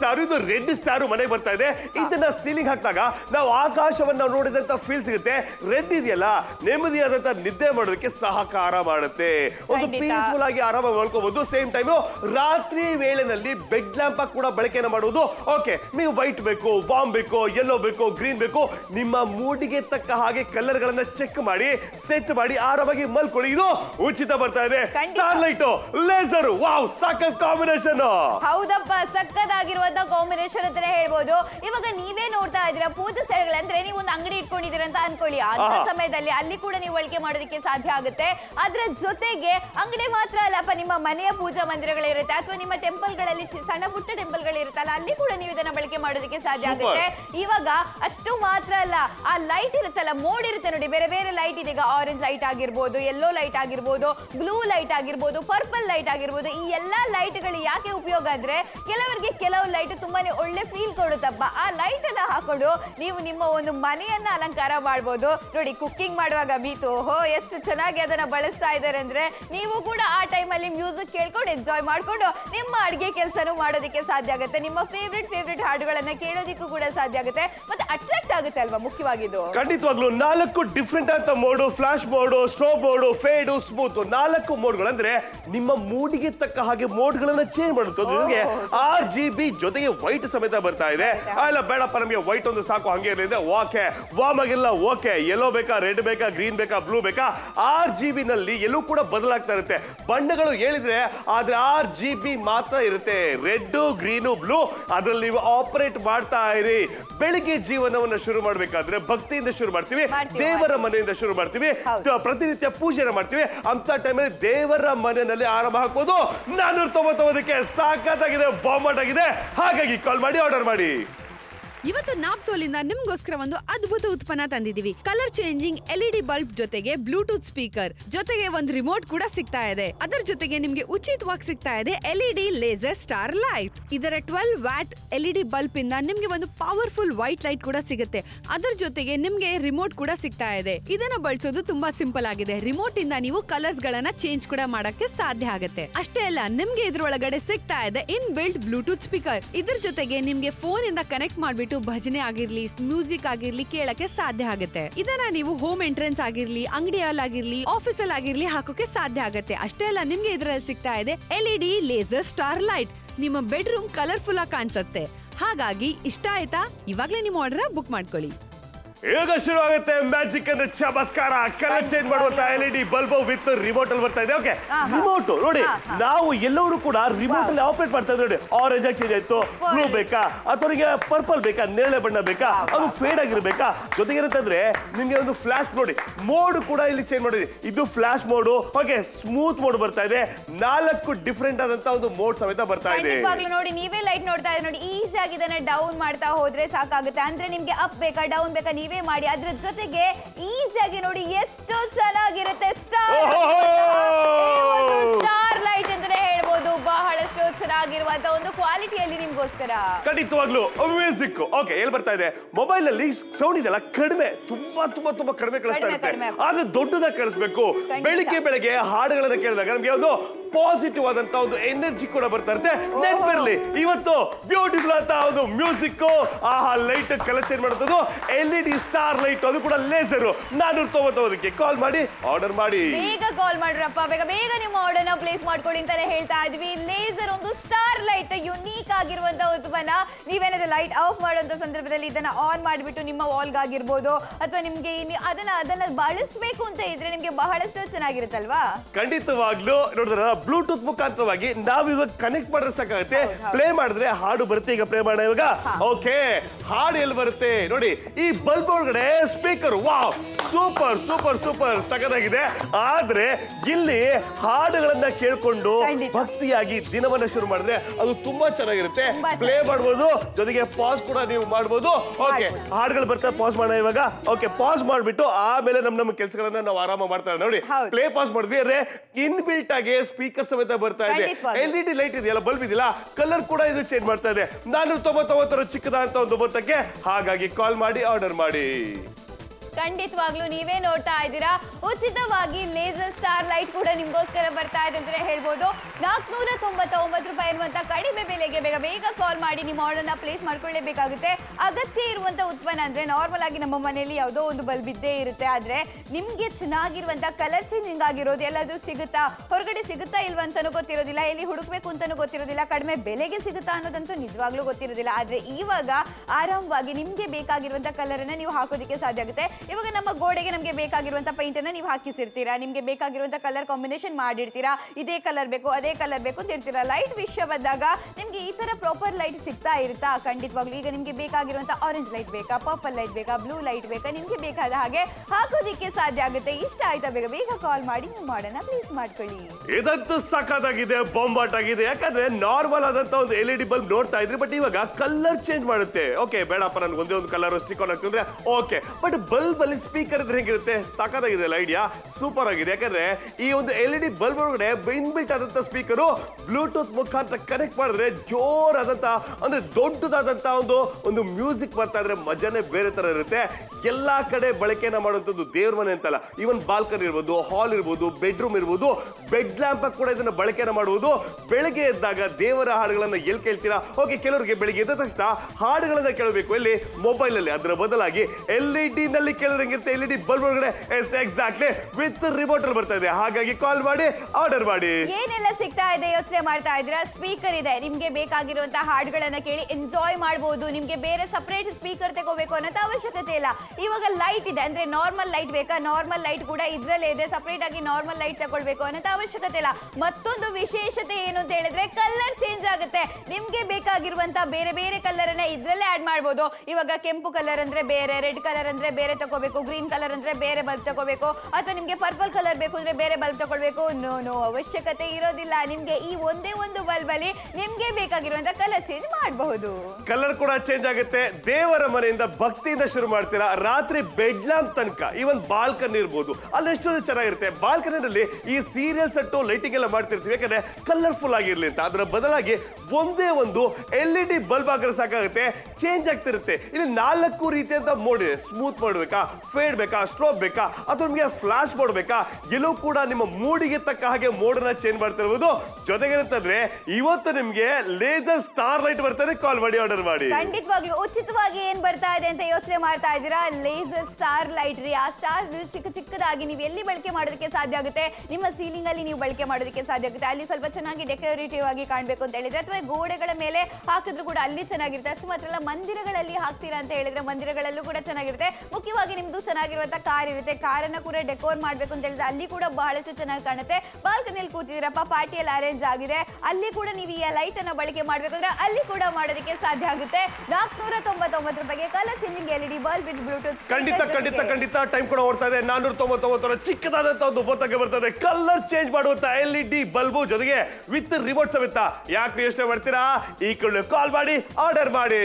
ಸ್ಟಾರ್ ಇದು ರೆಡ್ ಸ್ಟಾರ್ ಮನೆಗೆ ಬರ್ತಾ ಇದೆ ಇದನ್ನ ಸೀಲಿಂಗ್ ಹಾಕಿದಾಗ ನಾವು ಆಕಾಶವನ್ನ ನೋಡಿದಂತ ಫೀಲ್ ಸಿಗುತ್ತೆ ರೆಡ್ ಇದೆಯಲ್ಲ ನೆಮ್ಮದಿಯಾದಂತ ನಿದ್ದೆ ಮಾಡೋದಕ್ಕೆ ಸಹಕಾರ ಮಾಡುತ್ತೆ ಒಂದು ಖಂಡಿತ. ಪೀಸ್ಫುಲ್ ಆಗಿ ಆರಾಮಾಗಿ ಮಲ್ಕೋಬಹುದು ಸೇಮ್ ಟೈಮ್ ರಾತ್ರಿ ವೇಳೆನಲ್ಲಿ ಬೆಡ್ ಲ್ಯಾಂಪ್ ಕೂಡ ಬಳಕೆನ ಮಾಡುವುದು ಓಕೆ ನೀವು ವೈಟ್ ಬೇಕು ವಾಮ್ ಬೇಕು ಯೆಲ್ಲೋ ಬೇಕು ಗ್ರೀನ್ ಬೇಕು ನಿಮ್ಮ ಮೂಡಿಗೆ ತಕ್ಕ ಹಾಗೆ ಕಲರ್ ಗಳನ್ನ ಚೆಕ್ ಮಾಡಿ ಸೆಟ್ ಮಾಡಿ ಆರಾಮಾಗಿ ಮಲ್ಕೊಳ್ಳಿ ಇದು ಉಚಿತ ಬರ್ತಾ ಇದೆ ಖಂಡಿತ. ಸ್ಟಾರ್ ಲೈಟ್ ಲೇಸರ್ ವಾವ್ ಸಾಕತ್ ಕಾಂಬಿನೇಷನ್ ಹೌದಪ್ಪ ಸಕ್ಕದಾಗಿರುವಂತ ಕಾಂಬಿನೇಷನ್ ಅಂತಾನೆ ಹೇಳ್ಬೋದು ಇವಾಗ ನೀವೇ ನೋಡ್ತಾ ಇದ್ದೀರಾ ಪೂಜಾ ಸ್ಥಳಗಳಂದ್ರೆ ನೀವು ಒಂದು ಅಂಗಡಿ ಇಟ್ಕೊಂಡಿದ್ದೀರಾ ಅಂತ ಅನ್ಕೊಳ್ಳಿ ಅಂತ ಆಹಾ. ಸಮಯದಲ್ಲಿ ಅಲ್ಲಿ ಕೂಡ ನೀವು ಬಳಕೆ ಮಾಡೋದಕ್ಕೆ ಸಾಧ್ಯ ಆಗುತ್ತೆ ಅದ್ರ ಜೊತೆಗೆ ಅಂಗಡಿ ಮಾತ್ರ ಅಲ್ಲಪ್ಪ ನಿಮ್ಮ ಮನೆಯ ಪೂಜಾ ಮಂದಿರಗಳಿರುತ್ತೆ ಅಥವಾ ನಿಮ್ಮ ಟೆಂಪಲ್ಗಳಲ್ಲಿ ಚಿ- ಸಣ್ಣ ಪುಟ್ಟ ಟೆಂಪಲ್ಗಳಿರುತ್ತಲ್ಲ ಅಲ್ಲಿ ಕೂಡ ನೀವು ಇದನ್ನ ಬಳಕೆ ಮಾಡೋದಕ್ಕೆ ಸಾಧ್ಯ Super. ಆಗುತ್ತೆ ಇವಾಗ ಅಷ್ಟು ಮಾತ್ರ ಅಲ್ಲ ಆ ಲೈಟ್ ಇರುತ್ತಲ್ಲ ಮೋಡ್ ಇರುತ್ತೆ ನೋಡಿ ಬೇರೆ ಬೇರೆ ಲೈಟ್ ಇದೆ ಈಗ ಆರೆಂಜ್ ಲೈಟ್ ಆಗಿರ್ಬೋದು ಯೆಲ್ಲೋ ಲೈಟ್ ಆಗಿರ್ಬೋದು ಬ್ಲೂ ಲೈಟ್ ಆಗಿರ್ಬೋದು ಪರ್ಪಲ್ ಲೈಟ್ ಆಗಿರ್ಬೋದು ಈ ಎಲ್ಲಾ ಲೈಟ್ಗಳು ಯಾಕೆ ಉಪಯೋಗ ಅಂದ್ರೆ ಕೆಲವರಿಗೆ ಕೆಲವು ಲೈಟ್ ತುಂಬಾನೇ ಒಳ್ಳೆ ಫೀಲ್ ಕೊಡುತ್ತಪ್ಪ ಆ ಲೈಟ್ ಅನ್ನ ಹಾಕೊಂಡು ನೀವು ನಿಮ್ಮ ಒಂದು ಮನೆಯನ್ನ ಅಲಂಕಾರ ಮಾಡ್ಬೋದು ನೋಡಿ ಕುಕ್ಕಿಂಗ್ ಮಾಡುವಾಗ ಬೀತು ಓಹೋ ಎಷ್ಟು ಚೆನ್ನಾಗಿ ಅದನ್ನ ಬಳಸ್ತಾ ಇದ್ದಾರೆ ಅಂದ್ರೆ ನೀವು ಕೂಡ ಆ ಟೈಮಲ್ಲಿ ಮ್ಯೂಸಿಕ್ ಕೇಳ್ಕೊಂಡು ಎಂಜಾಯ್ ಮಾಡ್ಕೊಂಡು ನಿಮ್ಮ ಅಡಿಗೆ ಕೆಲಸನೂ ಮಾಡೋದಕ್ಕೆ ಸಾಧ್ಯ ಆಗುತ್ತೆ ನಿಮ್ಮ ಫೇವ್ರೆಟ್ ಫೇವ್ರೆಟ್ ಹಾಡುಗಳನ್ನ ಕೇಳೋದಕ್ಕೂ ಕೂಡ ಸಾಧ್ಯ ಆಗುತ್ತೆ ಮತ್ತೆ ಅಟ್ರಾಕ್ಟ್ ಆಗುತ್ತೆ ಅಲ್ವಾ ಮುಖ್ಯವಾಗಿದ್ದು ಖಂಡಿತವಾಗ್ಲು ನಾಲ್ಕು ಡಿಫ್ರೆಂಟ್ ಅಂತ mode flash mode strobe mode fade smooth ನಾಲ್ಕು ಮೋಡ್ಗಳು ಅಂದ್ರೆ ನಿಮ್ಮ ಮೂಡಿಗೆ ತಕ್ಕ ಹಾಗೆ ಮೋಡ್ಗಳನ್ನ ಚೇಂಜ್ ಮಾಡುತ್ತೆ ನಿಮಗೆ ಆರ್ ಜಿ ಬಿ ಜೊತೆಗೆ ವೈಟ್ ಸಮೇತ ಬರ್ತಾ ಇದೆ ಅಲ್ಲ ಬೇಡಪ್ಪ ನಮಗೆ ವೈಟ್ ಒಂದು ಸಾಕು ಹಂಗೆ ಇರಲಿದೆ ಓಕೆ ವಾಮ್ ಆಗಿಲ್ಲ ಓಕೆ ಯೆಲ್ಲೋ ಬೇಕಾ ರೆಡ್ ಬೇಕಾ ಗ್ರೀನ್ ಬೇಕಾ ಬ್ಲೂ ಬೇಕಾ ಆರ್ ಜಿ ಬಿ ನಲ್ಲಿ ಎಲ್ಲೂ ಕೂಡ ಬದಲಾಗ್ತಾ ಇರುತ್ತೆ ಬಣ್ಣಗಳು ಹೇಳಿದ್ರೆ ಆದ್ರೆ ಆರ್ ಜಿ ಬಿ ಮಾತ್ರ ಇರುತ್ತೆ ರೆಡ್ ಗ್ರೀನು ಬ್ಲೂ ಅದ್ರಲ್ಲಿ ನೀವು ಆಪರೇಟ್ ಮಾಡ್ತಾ ಇರಿ ಬೆಳಿಗ್ಗೆ ಜೀವನವನ್ನ ಶುರು ಮಾಡ್ಬೇಕಾದ್ರೆ ಭಕ್ತಿಯಿಂದ ಶುರು ಮಾಡ್ತೀವಿ ಮಾಡ್ತೀವಿ, ದೇವರ ಮನೆಯಿಂದ ಶುರು ಮಾಡ್ತೀವಿ ಹೌದು. ತ- ಪ್ರತಿನಿತ್ಯ ಪೂಜೆನ ಮಾಡ್ತೀವಿ ಅಂತ ಟೈಮಲ್ಲಿ ದೇವರ ಮನೆಯಲ್ಲಿ ಆರಂಭ ಹಾಕ್ಬೋದು ನಾನೂರ ತೊಂಬತ್ತೊಂಬತ್ತಕ್ಕೆ ಸಾಕಾಗಿದೆ ಬಾಂಬಾಟ್ ಆಗಿದೆ ಹಾಗಾಗಿ ಕಾಲ್ ಮಾಡಿ ಆರ್ಡರ್ ಮಾಡಿ ಇವತ್ತು ನಾಪ್ತೋಲಿಂದ ನಿಮ್ಗೋಸ್ಕರ ಒಂದು ಅದ್ಭುತ ಉತ್ಪನ್ನ ತಂದಿದೀವಿ colour changing L D bulb ಜೊತೆಗೆ ಬ್ಲೂಟೂತ್ ಸ್ಪೀಕರ್ ಜೊತೆಗೆ ಒಂದು ರಿಮೋಟ್ ಕೂಡ ಸಿಗ್ತಾ ಇದೆ ಅದರ ಜೊತೆಗೆ ನಿಮ್ಗೆ ಉಚಿತವಾಗಿ ಸಿಗ್ತಾ ಇದೆ L D laser star light ಇದರ twelve watt L D bulb ಇಂದ ನಿಮ್ಗೆ ಒಂದು ಪವರ್ಫುಲ್ ವೈಟ್ ಲೈಟ್ ಕೂಡ ಸಿಗುತ್ತೆ ಅದರ ಜೊತೆಗೆ ನಿಮ್ಗೆ ರಿಮೋಟ್ ಕೂಡ ಸಿಗ್ತಾ ಇದೆ ಇದನ್ನ ಬಳಸೋದು ತುಂಬಾ ಸಿಂಪಲ್ ಆಗಿದೆ ರಿಮೋಟ್ ಇಂದ ನೀವು ಕಲರ್ಸ್ ಗಳನ್ನ ಚೇಂಜ್ ಕೂಡ ಮಾಡಕ್ಕೆ ಸಾಧ್ಯ ಆಗುತ್ತೆ ಅಷ್ಟೇ ಅಲ್ಲ ನಿಮ್ಗೆ ಇದ್ರೊಳಗಡೆ ಸಿಗ್ತಾ ಇದೆ ಇನ್ ಬಿಲ್ಡ್ ಬ್ಲೂಟೂತ್ ಸ್ಪೀಕರ್ ಇದ್ರ ಜೊತೆಗೆ ನಿಮ್ಗೆ ಫೋನ್ ಇಂದ ಕನೆಕ್ಟ್ ಮಾಡ್ಬಿಟ್ಟು ಭಜನೆ ಆಗಿರ್ಲಿ ಮ್ಯೂಸಿಕ್ ಆಗಿರ್ಲಿ ಕೇಳಕ್ಕೆ ಸಾಧ್ಯ ಆಗುತ್ತೆ ಇದನ್ನ ನೀವು ಹೋಮ್ ಎಂಟ್ರೆನ್ಸ್ ಆಗಿರ್ಲಿ ಅಂಗಡಿಯಲ್ಲಿ ಆಗಿರ್ಲಿ ಆಫೀಸಲ್ಲಿ ಆಗಿರ್ಲಿ ಹಾಕೋಕೆ ಸಾಧ್ಯ ಆಗುತ್ತೆ ಅಷ್ಟೇ ಅಲ್ಲ ನಿಮ್ಗೆ ಇದ್ರಲ್ಲಿ ಸಿಗ್ತಾ ಇದೆ L E D laser star light ನಿಮ್ಮ ಬೆಡ್ರೂಮ್ ಕಲರ್ಫುಲ್ ಆಗಿ ಕಾಣಿಸುತ್ತೆ ಹಾಗಾಗಿ ಇಷ್ಟ ಆಯ್ತಾ ಇವಾಗ್ಲೇ ನಿಮ್ಮ ಆರ್ಡರ್ ಬುಕ್ ಮಾಡ್ಕೊಳ್ಳಿ ಈಗ ಶುರು ಆಗುತ್ತೆ ಮ್ಯಾಜಿಕ್ ಅಂದ್ರೆ ಚಮತ್ಕಾರ ಕಲರ್ ಚೇಂಜ್ ಮಾಡುವಂತ L E D bulb with remote ಅಲ್ಲಿ ಬರ್ತಾ ಇದೆ ಓಕೆ ರಿಮೋಟ್ ನೋಡಿ ನಾವು ಎಲ್ಲರೂ ಕೂಡ ರಿಮೋಟ್ ಅಲ್ಲಿ ಆಪರೇಟ್ ಮಾಡ್ತಾ ಇದ್ದೀವಿ ನೋಡಿ ಆರೆಂಜ್ ಆಗಿ ಚೇಂಜ್ ಆಯ್ತು ಬ್ಲೂ ಬೇಕಾ ಅಥವಾ ಪರ್ಪಲ್ ಬೇಕಾ ನೇರಳೆ ಬಣ್ಣ ಬೇಕಾ ಅದು ಫೇಡ್ ಆಗಿರ್ಬೇಕಾ ಜೊತೆಗೆ ಏನಂತಂದ್ರೆ ನಿಮ್ಗೆ ಒಂದು ಫ್ಲಾಶ್ ನೋಡಿ ಮೋಡ್ ಕೂಡ ಇಲ್ಲಿ ಚೇಂಜ್ ಮಾಡಿದೆ ಇದು flash mode okay smooth mode ಬರ್ತಾ ಇದೆ ನಾಲ್ಕು ಡಿಫ್ರೆಂಟ್ ಆದಂತ ಒಂದು ಮೋಡ್ ಸಮೇತ ಬರ್ತಾ ಇದೆ ಖಂಡಿತವಾಗ್ಲೂ ನೋಡಿ ನೀವೇ ಲೈಟ್ ನೋಡ್ತಾ ಇದ್ರೆ ನೋಡಿ ಈಸಿ ಆಗಿ ಇದನ್ನ ಡೌನ್ ಮಾಡ್ತಾ ಹೋದ್ರೆ ಸಾಕಾಗುತ್ತೆ ಅಂದ್ರೆ ನಿಮ್ಗೆ ಅಪ್ ಬೇಕಾ ಡೌನ್ ಬೇಕಾ ನೀವೇ ಮಾಡಿ ಅದ್ರ ಜೊತೆಗೆ ಈಸಿಯಾಗಿ ನೋಡಿ ಎಷ್ಟು ಚೆನ್ನಾಗಿರುತ್ತೆ ಸ್ಟಾರ್ ಓಹೋ! ಸ್ಟಾರ್ ಲೈಟ್ ಅಂತಾನೆ ಹೇಳ್ಬೋದು ಬಹಳಷ್ಟು ಚೆನ್ನಾಗಿರುವಂತ ಒಂದು ಕ್ವಾಲಿಟಿಯಲ್ಲಿ ನಿಮ್ಗೋಸ್ಕರ ಖಂಡಿತವಾಗ್ಲು ಮ್ಯೂಸಿಕ್ ಓಕೆ ಎಲ್ಲಿ ಬರ್ತಾ ಇದೆ ಮೊಬೈಲ್ ಅಲ್ಲಿ ಸೌಂಡ್ ಇದೆಲ್ಲ ಕಡಿಮೆ ತುಂಬಾ ತುಂಬಾ ತುಂಬಾ ಕಡಿಮೆ ಕಳಿಸ್ತಾ ಕಡಿಮೆ, ಇರುತ್ತೆ ಕಡಿಮೆ. ಆದ್ರೆ ದೊಡ್ಡದಾಗಿ ಕಳಿಸ್ಬೇಕು ಖಂಡಿತ. ಬೆಳಿಗ್ಗೆ ಬೆಳಗ್ಗೆ ಹಾಡುಗಳನ್ನ ಕೇಳಿದಾಗ ನಮ್ಗೆ ಒಂದು ಪಾಸಿಟಿವ್ ಆದಂತ ಒಂದು ಎನರ್ಜಿ ಕೂಡ ಬರ್ತಾ ಇರುತ್ತೆ ನೆನಪಿರ್ಲಿ ಇವತ್ತು ಬ್ಯೂಟಿಫುಲ್ ಅಂತ ಒಂದು ಮ್ಯೂಸಿಕ್ ಆಹಾ ಲೈಟ್ ಕಲರ್ ಚೇಂಜ್ ಮಾಡುತ್ತದು L E D star light ಅದು ಕೂಡ ಲೇಸರ್ ನಾನೂರ ತೊಂಬತ್ತೊಂದಕ್ಕೆ ಕಾಲ್ ಮಾಡಿ ಆರ್ಡರ್ ಮಾಡಿ ಬೇಗ ಕಾಲ್ ಮಾಡ್ರಪ್ಪ ಬೇಗ ಬೇಗ ನಿಮ್ಮ ಆರ್ಡರ್ ನ ಪ್ಲೇಸ್ ಮಾಡ್ಕೊಳ್ಳಿ ಅಂತಾನೆ ಹೇಳ್ತಾ ಇದ್ವಿ ಲೇಸರ್ ಒಂದು ಸ್ಟಾರ್ ಲೈಟ್ ಯುನೀಕ್ ಆಗಿರುವಂತ ಉತ್ಪನ್ನ ನೀವೇನಾದ್ರು ಲೈಟ್ ಆಫ್ ಮಾಡುವಂತ ಸಂದರ್ಭದಲ್ಲಿ ಇದನ್ನ ಆನ್ ಮಾಡಿಬಿಟ್ಟು ನಿಮ್ಮ ವಾಲ್ಗ್ ಆಗಿರ್ಬೋದು ಅಥವಾ ನಿಮ್ಗೆ ಇನ್ನು ಅದನ್ನ ಅದನ್ನ ಬಳಸಬೇಕು ಅಂತ ಇದ್ರೆ ನಿಮ್ಗೆ ಬಹಳಷ್ಟು ಚೆನ್ನಾಗಿರುತ್ತಲ್ವಾ ಖಂಡಿತವಾಗ್ಲೂ ನೋಡಿದ್ರ ಬ್ಲೂಟೂತ್ ಮುಖಾಂತರವಾಗಿ ನಾವ್ ಇವಾಗ ಕನೆಕ್ಟ್ ಮಾಡಿದ್ರೆ ಸಾಕಾಗುತ್ತೆ ಪ್ಲೇ ಮಾಡಿದ್ರೆ ಹಾಡು ಬರುತ್ತೆ ಈಗ ಪ್ಲೇ ಮಾಡೋಣ ಇವಾಗ ಓಕೆ ಹಾಡು ಎಲ್ಲಿ ಬರುತ್ತೆ ನೋಡಿ ಈ ಬಲ್ಬ್ ಒಳಗಡೆ speaker wow super super super ಸಖತ್ತಾಗಿದೆ ಆದ್ರೆ ಇಲ್ಲಿ ಹಾಡುಗಳನ್ನ ಕೇಳ್ಕೊಂಡು ಖಂಡಿತ. ಭಕ್ತಿಯಾಗಿ ದಿನವನ್ನ ಶುರು ಮಾಡಿದ್ರೆ ಅದು ತುಂಬಾ ಚೆನ್ನಾಗಿರುತ್ತೆ ತುಂಬಾ ಪ್ಲೇ ಮಾಡ್ಬೋದು ಜೊತೆಗೆ ಪಾಸ್ ಕೂಡ ನೀವು ಮಾಡ್ಬೋದು ಓಕೆ ಮಾಡ್ಬೋದು. ಹಾಡುಗಳು ಬರ್ತಾ ಪಾಸ್ ಮಾಡೋಣ ಇವಾಗ ಓಕೆ ಪಾಸ್ ಮಾಡ್ಬಿಟ್ಟು ಆಮೇಲೆ ನಮ್ ನಮ್ಮ ಕೆಲಸಗಳನ್ನ ನಾವು ಆರಾಮ ಮಾಡ್ತಾರೆ ನೋಡಿ ಹೌದು. ಪ್ಲೇ ಪಾಸ್ ಮಾಡಿದ್ವಿ ಅಂದ್ರೆ ಇನ್ ಬಿಲ್ಟ್ ಆಗಿ ಸ್ಪೀಕರ್ ಸಮೇತ ಬರ್ತಾ ಇದೆ ಖಂಡಿತವಾಗ್ಲೂ. ಎಲ್ ಇ ಡಿ ಲೈಟ್ ಇದೆಯಲ್ಲ ಬಲ್ಬ್ ಇದೆಯಲ್ಲ ಕಲರ್ ಕೂಡ ಇದು ಚೇಂಜ್ ಮಾಡ್ತಾ ಇದೆ ನಾನೂರ ತೊಂಬತ್ತೊಂಬತ್ತರ ಚಿಕ್ಕದ ಅಂತ ಒಂದು ಮೊತ್ತಕ್ಕೆ ಹಾಗಾಗಿ ಕಾಲ್ ಮಾಡಿ ಆರ್ಡರ್ ಮಾಡಿ ಖಂಡಿತವಾಗ್ಲೂ ನೀವೇ ನೋಡ್ತಾ ಇದ್ದೀರಾ ಉಚಿತವಾಗಿ ಲೇಸರ್ ಸ್ಟಾರ್ ಲೈಟ್ ಕೂಡ ನಿಮ್ಗೋಸ್ಕರ ಬರ್ತಾ ಇದೆ ಅಂತ ಹೇಳ್ಬೋದು ನಾಲ್ಕುನೂರ ತೊಂಬತ್ತೊಂಬತ್ತು ರೂಪಾಯಿ ಇರುವಂತ ಕಡಿಮೆ ಬೆಲೆಗೆ ಬೇಗ ಬೇಗ ಕಾಲ್ ಮಾಡಿ ನಿಮ್ಮ ಆರ್ಡರ್ನ ಪ್ಲೇಸ್ ಮಾಡ್ಕೊಳ್ಳೇಬೇಕಾಗುತ್ತೆ ಅಗತ್ಯ ಇರುವಂತ ಉತ್ಪನ್ನ ಅಂದ್ರೆ ನಾರ್ಮಲ್ ಆಗಿ ನಮ್ಮ ಮನೆಯಲ್ಲಿ ಯಾವುದೋ ಒಂದು ಬಲ್ಬ್ ಇದ್ದೇ ಇರುತ್ತೆ ಆದ್ರೆ ನಿಮ್ಗೆ ಚೆನ್ನಾಗಿರುವಂತ ಕಲರ್ ಚೇಂಜಿಂಗ್ ಆಗಿರೋದು ಎಲ್ಲಾದ್ರೂ ಸಿಗುತ್ತಾ ಹೊರಗಡೆ ಸಿಗುತ್ತಾ ಇಲ್ವಾ ಅಂತಾನೂ ಗೊತ್ತಿರೋದಿಲ್ಲ ಎಲ್ಲಿ ಹುಡುಕ್ಬೇಕು ಅಂತಾನೂ ಗೊತ್ತಿರೋದಿಲ್ಲ ಕಡಿಮೆ ಬೆಲೆಗೆ ಸಿಗುತ್ತಾ ಅನ್ನೋದಂತೂ ನಿಜವಾಗ್ಲೂ ಗೊತ್ತಿರೋದಿಲ್ಲ ಆದ್ರೆ ಇವಾಗ ಆರಾಮವಾಗಿ ನಿಮ್ಗೆ ಬೇಕಾಗಿರುವಂತ ಕಲರ್ ಅನ್ನ ನೀವು ಹಾಕೋದಕ್ಕೆ ಸಾಧ್ಯ ಆಗುತ್ತೆ ಇವಾಗ ನಮ್ಮ ಗೋಡೆಗೆ ನಮ್ಗೆ ಬೇಕಾಗಿರುವಂತ ಪೈಂಟ್ ಅನ್ನ ನೀವು ಹಾಕಿಸಿರ್ತೀರಾ ನಿಮ್ಗೆ ಬೇಕಾಗಿರುವಂತ ಕಲರ್ ಕಾಂಬಿನೇಷನ್ ಮಾಡಿರ್ತೀರಾ ಇದೇ ಕಲರ್ ಬೇಕು ಅದೇ ಕಲರ್ ಬೇಕು ಅಂತ ಇರ್ತೀರಾ ಲೈಟ್ ವಿಷಯ ಬಂದಾಗ ನಿಮ್ಗೆ ಈ ತರ ಪ್ರಾಪರ್ ಲೈಟ್ ಸಿಗ್ತಾ ಇರುತ್ತಾ ಖಂಡಿತವಾಗ್ಲೂ ಈಗ ನಿಮ್ಗೆ ಬೇಕಾಗಿರುವಂತ ಆರೆಂಜ್ ಲೈಟ್ ಬೇಕಾ ಪರ್ಪಲ್ ಲೈಟ್ ಬೇಕಾ ಬ್ಲೂ ಲೈಟ್ ಬೇಕಾ ನಿಮ್ಗೆ ಬೇಕಾದ ಹಾಗೆ ಹಾಕೋದಿಕ್ಕೆ ಸಾಧ್ಯ ಆಗುತ್ತೆ ಇಷ್ಟ ಆಯ್ತಾ ಬೇಗ ಬೇಗ ಕಾಲ್ ಮಾಡಿ ನೀವು ಮಾಡೋಣ ಪ್ಲೀಸ್ ಮಾಡ್ಕೊಳ್ಳಿ ಇದಂತೂ ಸಖತ್ತಾಗಿದೆ ಬೊಂಬಾಟ್ ಆಗಿದೆ ಯಾಕಂದ್ರೆ ನಾರ್ಮಲ್ ಆದಂತ ಒಂದು ಎಲ್ ಇ ಡಿ ಬಲ್ಬ್ ನೋಡ್ತಾ ಇದ್ರಿ ಬಟ್ ಇವಾಗ ಕಲರ್ ಚೇಂಜ್ ಮಾಡುತ್ತೆ ಓಕೆ ಬೇಡಪ್ಪ ನನ್ಗೆ ಒಂದೇ ಒಂದು ಕಲರ್ ಸ್ಟಿಕ್ ಆನ್ ಆಗ್ತಿದ್ರೆ ಓಕೆ ಬಟ್ ಬಲ್ಬ್ ಅಲ್ಲಿ ಸ್ಪೀಕರ್ ಇದ್ರೆ ಹೆಂಗಿರುತ್ತೆ ಸಖತ್ತಾಗಿದೆ ಅಲ್ಲ ಐಡಿಯಾ ಸೂಪರ್ ಆಗಿದೆ ಯಾಕಂದ್ರೆ ಈ ಒಂದು ಎಲ್ ಇ ಡಿ ಬಲ್ಬ್ ಒಳಗಡೆ ಇನ್ಬಿಲ್ಟ್ ಆದಂತ ಸ್ಪೀಕರು ಬ್ಲೂಟೂತ್ ಮುಖಾಂತರ ಕನೆಕ್ಟ್ ಮಾಡಿದ್ರೆ ಜೋರಾದಂತ ಅಂದ್ರೆ ದೊಡ್ಡದಾದಂತ ಒಂದು ಒಂದು ಮ್ಯೂಸಿಕ್ ಬರ್ತಾ ಇದ್ರೆ ಮಜಾನೇ ಬೇರೆ ತರ ಇರುತ್ತೆ ಎಲ್ಲಾ ಕಡೆ ಬಳಕೆನ ಮಾಡುವಂಥದ್ದು ದೇವ್ರ ಮನೆ ಅಂತಲ್ಲ ಈವನ್ ಬಾಲ್ಕನಿ ಇರ್ಬೋದು ಹಾಲ್ ಇರ್ಬೋದು ಬೆಡ್ರೂಮ್ ಇರ್ಬೋದು ಬೆಡ್ ಲ್ಯಾಂಪ್ ಕೂಡ ಇದನ್ನ ಬಳಕೆನ ಮಾಡುವುದು ಬೆಳಗ್ಗೆ ಎದ್ದಾಗ ದೇವರ ಹಾಡುಗಳನ್ನ ಎಲ್ಲಿ ಕೇಳ್ತೀರಾ ಓಕೆ ಕೆಲವರಿಗೆ ಬೆಳಿಗ್ಗೆ ಎದ್ದ ತಕ್ಷಣ ಹಾಡುಗಳನ್ನ ಕೇಳಬೇಕು ಎಲ್ಲಿ ಮೊಬೈಲ್ ಅಲ್ಲಿ ಅದರ ಬದಲಾಗಿ ಎಲ್ ಇ ಡಿ ನಲ್ಲಿ ಕೇಳಿದಂಗಿರುತ್ತೆ ಎಲ್ ಇ ಡಿ ಬಲ್ಬ್ ಒಳಗಡೆ ಎಸ್ ಎಕ್ಸಾಕ್ಟ್ಲಿ ವಿತ್ ರಿಮೋಟ್ ಅಲ್ಲಿ ಬರ್ತಾ ಇದೆ ಹಾಗಾಗಿ ಕಾಲ್ ಮಾಡಿ ಆರ್ಡರ್ ಮಾಡಿ ಏನೆಲ್ಲ ಸಿಗ್ತಾ ಇದೆ ಯೋಚನೆ ಮಾಡ್ತಾ ಇದ್ದೀರಾ ಸ್ಪೀಕರ್ ಇದೆ ನಿಮ್ಗೆ ಬೇಕಾಗಿರುವಂತಹ ಹಾಡುಗಳನ್ನ ಕೇಳಿ ಎಂಜಾಯ್ ಮಾಡಬಹುದು ನಿಮ್ಗೆ ಬೇರೆ ಸಪರೇಟ್ ಸ್ಪೀಕರ್ ತಗೋಬೇಕು ಅನ್ನೋ ಅವಶ್ಯಕತೆ ಇಲ್ಲ ಇವಾಗ ಲೈಟ್ ಇದೆ ಅಂದ್ರೆ ನಾರ್ಮಲ್ ಲೈಟ್ ಬೇಕಾ ನಾರ್ಮಲ್ ಲೈಟ್ ಕೂಡ ಇದ್ರಲ್ಲೇ ಇದೆ ಸಪರೇಟ್ ಆಗಿ ನಾರ್ಮಲ್ ಲೈಟ್ ತಗೊಳ್ಬೇಕು ಅನ್ನೋ ಅವಶ್ಯಕತೆ ಇಲ್ಲ ಮತ್ತೊಂದು ವಿಶೇಷತೆ ಏನು ಅಂತ ಹೇಳಿದ್ರೆ ಕಲರ್ ಚೇಂಜ್ ಆಗುತ್ತೆ ನಿಮ್ಗೆ ಬೇಕಾಗಿರುವಂತ ಬೇರೆ ಬೇರೆ ಕಲರ್ ಅನ್ನ ಇದ್ರಲ್ಲೇ ಆಡ್ ಮಾಡ್ಬೋದು ಇವಾಗ ಕೆಂಪು ಕಲರ್ ಅಂದ್ರೆ ಬೇರೆ ರೆಡ್ ಕಲರ್ ಅಂದ್ರೆ ಬೇರೆ ತಗೋಬೇಕು ಗ್ರೀನ್ ಕಲರ್ ಅಂದ್ರೆ ಬೇರೆ ಬಲ್ಬ್ ತಗೋಬೇಕು ಅಥವಾ ನಿಮ್ಗೆ ಪರ್ಪಲ್ ಕಲರ್ ಬೇಕು ಅಂದ್ರೆ ಬೇರೆ ಬಲ್ಬ್ ತಗೊಳ್ಬೇಕು ನೋ ನೋ ಅವಶ್ಯಕತೆ ಇರೋದಿಲ್ಲ ನಿಮ್ಗೆ ಈ ಒಂದೇ ಒಂದು ಬಲ್ಬ್ ಅಲ್ಲಿ ನಿಮ್ಗೆ ಬೇಕಾಗಿರುವಂತ ಕಲರ್ ಚೇಂಜ್ ಮಾಡಬಹುದು ಕಲರ್ ಕೂಡ ಚೇಂಜ್ ಆಗುತ್ತೆ ದೇವರ ಮನೆಯಿಂದ ಭಕ್ತಿಯಿಂದ ಶುರು ಮಾಡ್ತೀರಾ ರಾತ್ರಿ ಬೆಡ್ ಲ್ಯಾಂಪ್ ತನಕ ಇವನ್ ಬಾಲ್ಕನಿ ಇರ್ಬೋದು ಅಲ್ಲಿ ಎಷ್ಟೊಂದು ಚೆನ್ನಾಗಿರುತ್ತೆ ಬಾಲ್ಕನಿನಲ್ಲಿ ಈ ಸೀರಿಯಲ್ ಸೆಟ್ಟು ಲೈಟಿಂಗ್ ಎಲ್ಲ ಮಾಡ್ತಿರ್ತೀವಿ ಯಾಕಂದ್ರೆ ಕಲರ್ಫುಲ್ ಆಗಿರ್ಲಿ ಅಂತ ಅದರ ಬದಲಾಗಿ ಒಂದೇ ಒಂದು ಎಲ್ ಇ ಡಿ ಬಲ್ಬ್ ಆಗಿರೋ ಸಾಕಾಗುತ್ತೆ ಚೇಂಜ್ ಆಗ್ತಿರುತ್ತೆ ಇಲ್ಲಿ ನಾಲ್ಕು ರೀತಿಯಂತ ಮೋಡ್ ಇದೆ ಸ್ಮೂತ್ ಮಾಡ್ಬೇಕಾ ಫೇಡ್ ಬೇಕಾ ಸ್ಟ್ರೋಪ್ ಬೇಕಾ ಅಥವಾ ನಿಮಗೆ ಫ್ಲಾಶ್ ಮಾಡಬೇಕಾ ಎಲ್ಲೂ ಕೂಡ ನಿಮ್ಮ ಮೂಡಿಗೆ ತಕ್ಕ ಹಾಗೆ ಮೋಡನ್ನ ಚೇಂಜ್ ಮಾಡ್ತಿರ್ಬೋದು ಜೊತೆಗೆ ಅಂತಂದ್ರೆ ಇವತ್ತು ನಿಮ್ಗೆ ಲೇಸರ್ ಸ್ಟಾರ್ ಲೈಟ್ ಬರ್ತದೆ ಕಾಲ್ ಮಾಡಿ ಆರ್ಡರ್ ಮಾಡಿ ಖಂಡಿತವಾಗ್ಲೂ ಉಚಿತವಾಗಿ ಏನ್ ಬರ್ತಾ ಇದೆ ಅಂತ ಯೋಚನೆ ಮಾಡ್ತಾ ಇದ್ದೀರಾ ಲೇಸರ್ ಸ್ಟಾರ್ ಲೈಟ್ ರೀ ಆ ಸ್ಟಾರ್ ಚಿಕ್ಕ ಚಿಕ್ಕದಾಗಿ ನೀವು ಎಲ್ಲಿ ಬಳಕೆ ಮಾಡೋದಕ್ಕೆ ಸಾಧ್ಯ ಆಗುತ್ತೆ ನಿಮ್ಮ ಸೀಲಿಂಗ್ ಅಲ್ಲಿ ನೀವು ಬಳಕೆ ಮಾಡೋದಕ್ಕೆ ಸಾಧ್ಯ ಆಗುತ್ತೆ ಅಲ್ಲಿ ಸ್ವಲ್ಪ ಚೆನ್ನಾಗಿ ಡೆಕೋರೇಟಿವ್ ಆಗಿ ಕಾಣಬೇಕು ಅಂತ ಹೇಳಿದ್ರೆ ಅಥವಾ ಗೋಡೆಗಳ ಮೇಲೆ ಹಾಕಿದ್ರು ಕೂಡ ಅಲ್ಲಿ ಚೆನ್ನಾಗಿರುತ್ತೆ ಅಷ್ಟು ಮಾತ್ರ ಅಲ್ಲ ಮಂದಿರಗಳಲ್ಲಿ ಹಾಕ್ತೀರಾ ಅಂತ ಹೇಳಿದ್ರೆ ಮಂದಿರಗಳಲ್ಲೂ ಕೂಡ ಚೆನ್ನಾಗಿರುತ್ತೆ ಮುಖ್ಯವಾಗಿ ನಿಮ್ದು ಚೆನ್ನಾಗಿರುವಂತ ಕಾರ್ ಇರುತ್ತೆ ಕಾರನ್ನ ಕೂಡ ಡೆಕೋರ್ ಮಾಡ್ಬೇಕು ಅಂತ ಹೇಳಿದ್ರೆ ಅಲ್ಲಿ ಕೂಡ ಬಹಳಷ್ಟು ಚೆನ್ನಾಗಿ ಕಾಣುತ್ತೆ ಬಾಲ್ಕನಿಯಲ್ಲಿ ಕೂತಿದ್ದೀರಪ್ಪ ಪಾರ್ಟಿಯಲ್ಲಿ ಅರೇಂಜ್ ಆಗಿದೆ ಅಲ್ಲಿ ಕೂಡ ನೀವು ಈ ಲೈಟ್ ಅನ್ನ ಬಳಕೆ ಮಾಡ್ಬೇಕು ಅಂದ್ರೆ ಅಲ್ಲಿ ಕೂಡ ಮಾಡೋದಕ್ಕೆ ಸಾಧ್ಯ ಆಗುತ್ತೆ ನಾಲ್ಕುನೂರ ತೊಂಬತ್ತೊಂಬತ್ತು ರೂಪಾಯಿಗೆ colour changing L E D bulb with Bluetooth ಖಂಡಿತ ಖಂಡಿತ ಖಂಡಿತ ಟೈಮ್ ಕೂಡ ಓಡ್ತಾ ಇದೆ ನಾನೂರ ತೊಂಬತ್ತೊಂಬತ್ತರ ಚಿಕ್ಕದಾದಂತ ಒಂದು ಬೊತ್ತಕ್ಕೆ ಬರ್ತದೆ ಕಲರ್ ಚೇಂಜ್ ಮಾಡುವಂತ ಎಲ್ ಇ ಡಿ ಬಲ್ಬು ಜೊತೆಗೆ ವಿತ್ ರಿಮೋಟ್ ಸಮೇತ ಯಾಕೆ ಯೋಚನೆ ಮಾಡ್ತೀರಾ ಈ ಕೂಡಲೇ ಕಾಲ್ ಮಾಡಿ ಆರ್ಡರ್ ಮಾಡಿ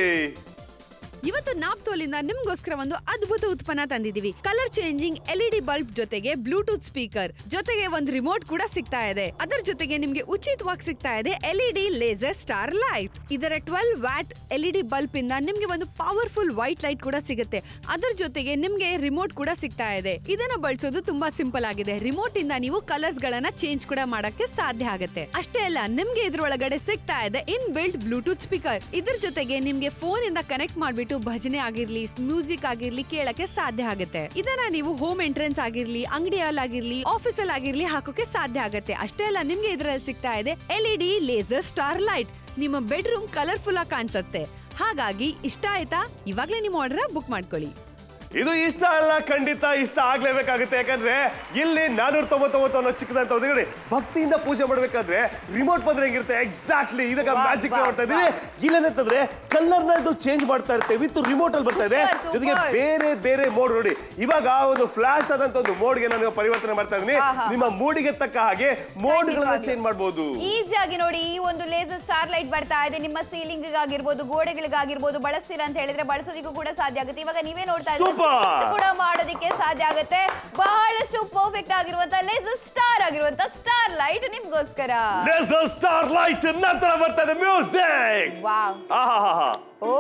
ಇವತ್ತು ನಾಪ್ತೋಲಿಂದ ನಿಮ್ಗೋಸ್ಕರ ಒಂದು ಅದ್ಭುತ ಉತ್ಪನ್ನ ತಂದಿದೀವಿ colour changing L E D bulb ಜೊತೆಗೆ ಬ್ಲೂಟೂತ್ ಸ್ಪೀಕರ್ ಜೊತೆಗೆ ಒಂದು ರಿಮೋಟ್ ಕೂಡ ಸಿಗ್ತಾ ಇದೆ ಅದರ ಜೊತೆಗೆ ನಿಮ್ಗೆ ಉಚಿತವಾಗಿ ಸಿಗ್ತಾ ಇದೆ L E D laser star light ಇದರ twelve watt L E D bulb ಇಂದ ನಿಮ್ಗೆ ಒಂದು ಪವರ್ಫುಲ್ ವೈಟ್ ಲೈಟ್ ಕೂಡ ಸಿಗುತ್ತೆ ಅದರ ಜೊತೆಗೆ ನಿಮ್ಗೆ ರಿಮೋಟ್ ಕೂಡ ಸಿಗ್ತಾ ಇದೆ ಇದನ್ನ ಬಳಸೋದು ತುಂಬಾ ಸಿಂಪಲ್ ಆಗಿದೆ ರಿಮೋಟ್ ಇಂದ ನೀವು ಕಲರ್ಸ್ ಗಳನ್ನ ಚೇಂಜ್ ಕೂಡ ಮಾಡಕ್ಕೆ ಸಾಧ್ಯ ಆಗುತ್ತೆ ಅಷ್ಟೇ ಅಲ್ಲ ನಿಮ್ಗೆ ಇದ್ರೊಳಗಡೆ ಸಿಗ್ತಾ ಇದೆ ಇನ್ ಬಿಲ್ಟ್ ಬ್ಲೂಟೂತ್ ಸ್ಪೀಕರ್ ಇದ್ರ ಜೊತೆಗೆ ನಿಮ್ಗೆ ಫೋನ್ ಇಂದ ಕನೆಕ್ಟ್ ಮಾಡ್ಬಿಟ್ಟು ಭಜನೆ ಆಗಿರ್ಲಿ ಮ್ಯೂಸಿಕ್ ಆಗಿರ್ಲಿ ಕೇಳಕ್ಕೆ ಸಾಧ್ಯ ಆಗುತ್ತೆ ಇದನ್ನ ನೀವು ಹೋಮ್ ಎಂಟ್ರೆನ್ಸ್ ಆಗಿರ್ಲಿ ಅಂಗಡಿಯಲ್ಲಿ ಆಗಿರ್ಲಿ ಆಫೀಸಲ್ಲಿ ಆಗಿರ್ಲಿ ಹಾಕೋಕೆ ಸಾಧ್ಯ ಆಗುತ್ತೆ ಅಷ್ಟೇ ಅಲ್ಲ ನಿಮ್ಗೆ ಇದರಲ್ಲಿ ಸಿಗ್ತಾ ಇದೆ L E D laser star light ನಿಮ್ಮ ಬೆಡ್ರೂಮ್ ಕಲರ್ಫುಲ್ ಆಗಿ ಕಾಣಿಸುತ್ತೆ ಹಾಗಾಗಿ ಇಷ್ಟ ಆಯ್ತಾ ಇವಾಗ್ಲೇ ನಿಮ್ಮ ಆರ್ಡರ್ ಬುಕ್ ಮಾಡ್ಕೊಳ್ಳಿ ಇದು ಇಷ್ಟ ಅಲ್ಲ ಖಂಡಿತ ಇಷ್ಟ ಆಗ್ಲೇಬೇಕಾಗುತ್ತೆ ಯಾಕಂದ್ರೆ ಇಲ್ಲಿ ನಾನೂರ ತೊಂಬತ್ತೊಂಬತ್ತು ಅನ್ನೋ ಚಿಕ್ಕದಂತ ಒಂದಿಗಡೆ ಭಕ್ತಿಯಿಂದ ಪೂಜೆ ಮಾಡ್ಬೇಕಾದ್ರೆ ರಿಮೋಟ್ ಬಂದ್ರೆ ಹೆಂಗಿರುತ್ತೆ ಎಕ್ಸಾಕ್ಟ್ಲಿ ಇದಾಗ ವಾಹ್, ಮ್ಯಾಜಿಕ್ ವಾಹ್, ಮಾಡ್ತಾ ಇದೀವಿ ಇಲ್ಲೇನಂತಂದ್ರೆ ಕಲರ್ ನ ಇದು ಚೇಂಜ್ ಮಾಡ್ತಾ ಇರುತ್ತೆ ವಿತ್ ರಿಮೋಟ್ ಅಲ್ಲಿ ಬರ್ತಾ ಇದೆ Super, super. ಜೊತೆಗೆ ಬೇರೆ ಬೇರೆ ಮೋಡ್ ನೋಡಿ ಇವಾಗ ಒಂದು ಫ್ಲಾಶ್ ಆದಂತ ಒಂದು ಮೋಡ್ಗೆ ನಾನು ಪರಿವರ್ತನೆ ಮಾಡ್ತಾ ಇದೀನಿ ಆಹಾ. ನಿಮ್ಮ ಮೂಡಿಗೆ ತಕ್ಕ ಹಾಗೆ ಮೋಡ್ಗಳನ್ನ ಚೇಂಜ್ ಮಾಡಬಹುದು ಈಸಿಯಾಗಿ ನೋಡಿ ಈ ಒಂದು ಲೇಸರ್ ಸ್ಟಾರ್ ಲೈಟ್ ಬರ್ತಾ ಇದೆ ನಿಮ್ಮ ಸೀಲಿಂಗ್ ಆಗಿರ್ಬೋದು ಗೋಡೆಗಳಿಗಾಗಿರ್ಬೋದು ಬಳಸ್ತೀರಾ ಅಂತ ಹೇಳಿದ್ರೆ ಬಳಸೋದಿಕ್ಕೂ ಕೂಡ ಸಾಧ್ಯ ಆಗುತ್ತೆ ಇವಾಗ ನೀವೇ ನೋಡ್ತಾ ಇದ್ದೀರಾ Super. ಇದು ಕೂಡ ಮಾಡೋದಕ್ಕೆ ಸಾಧ್ಯ ಆಗುತ್ತೆ ಬಹಳಷ್ಟು ಪರ್ಫೆಕ್ಟ್ ಆಗಿರುವಂತ ಲೇಸರ್ ಸ್ಟಾರ್ ಆಗಿರುವಂತ ಸ್ಟಾರ್ ಲೈಟ್ ನಿಮ್ಗೋಸ್ಕರ ಸ್ಟಾರ್ ಲೈಟ್ ನಂತರ ಬರ್ತಾ ಇದೆ ಮ್ಯೂಸಿಕ್ ವಾವ್ ಆಹಾ ಓಹೋ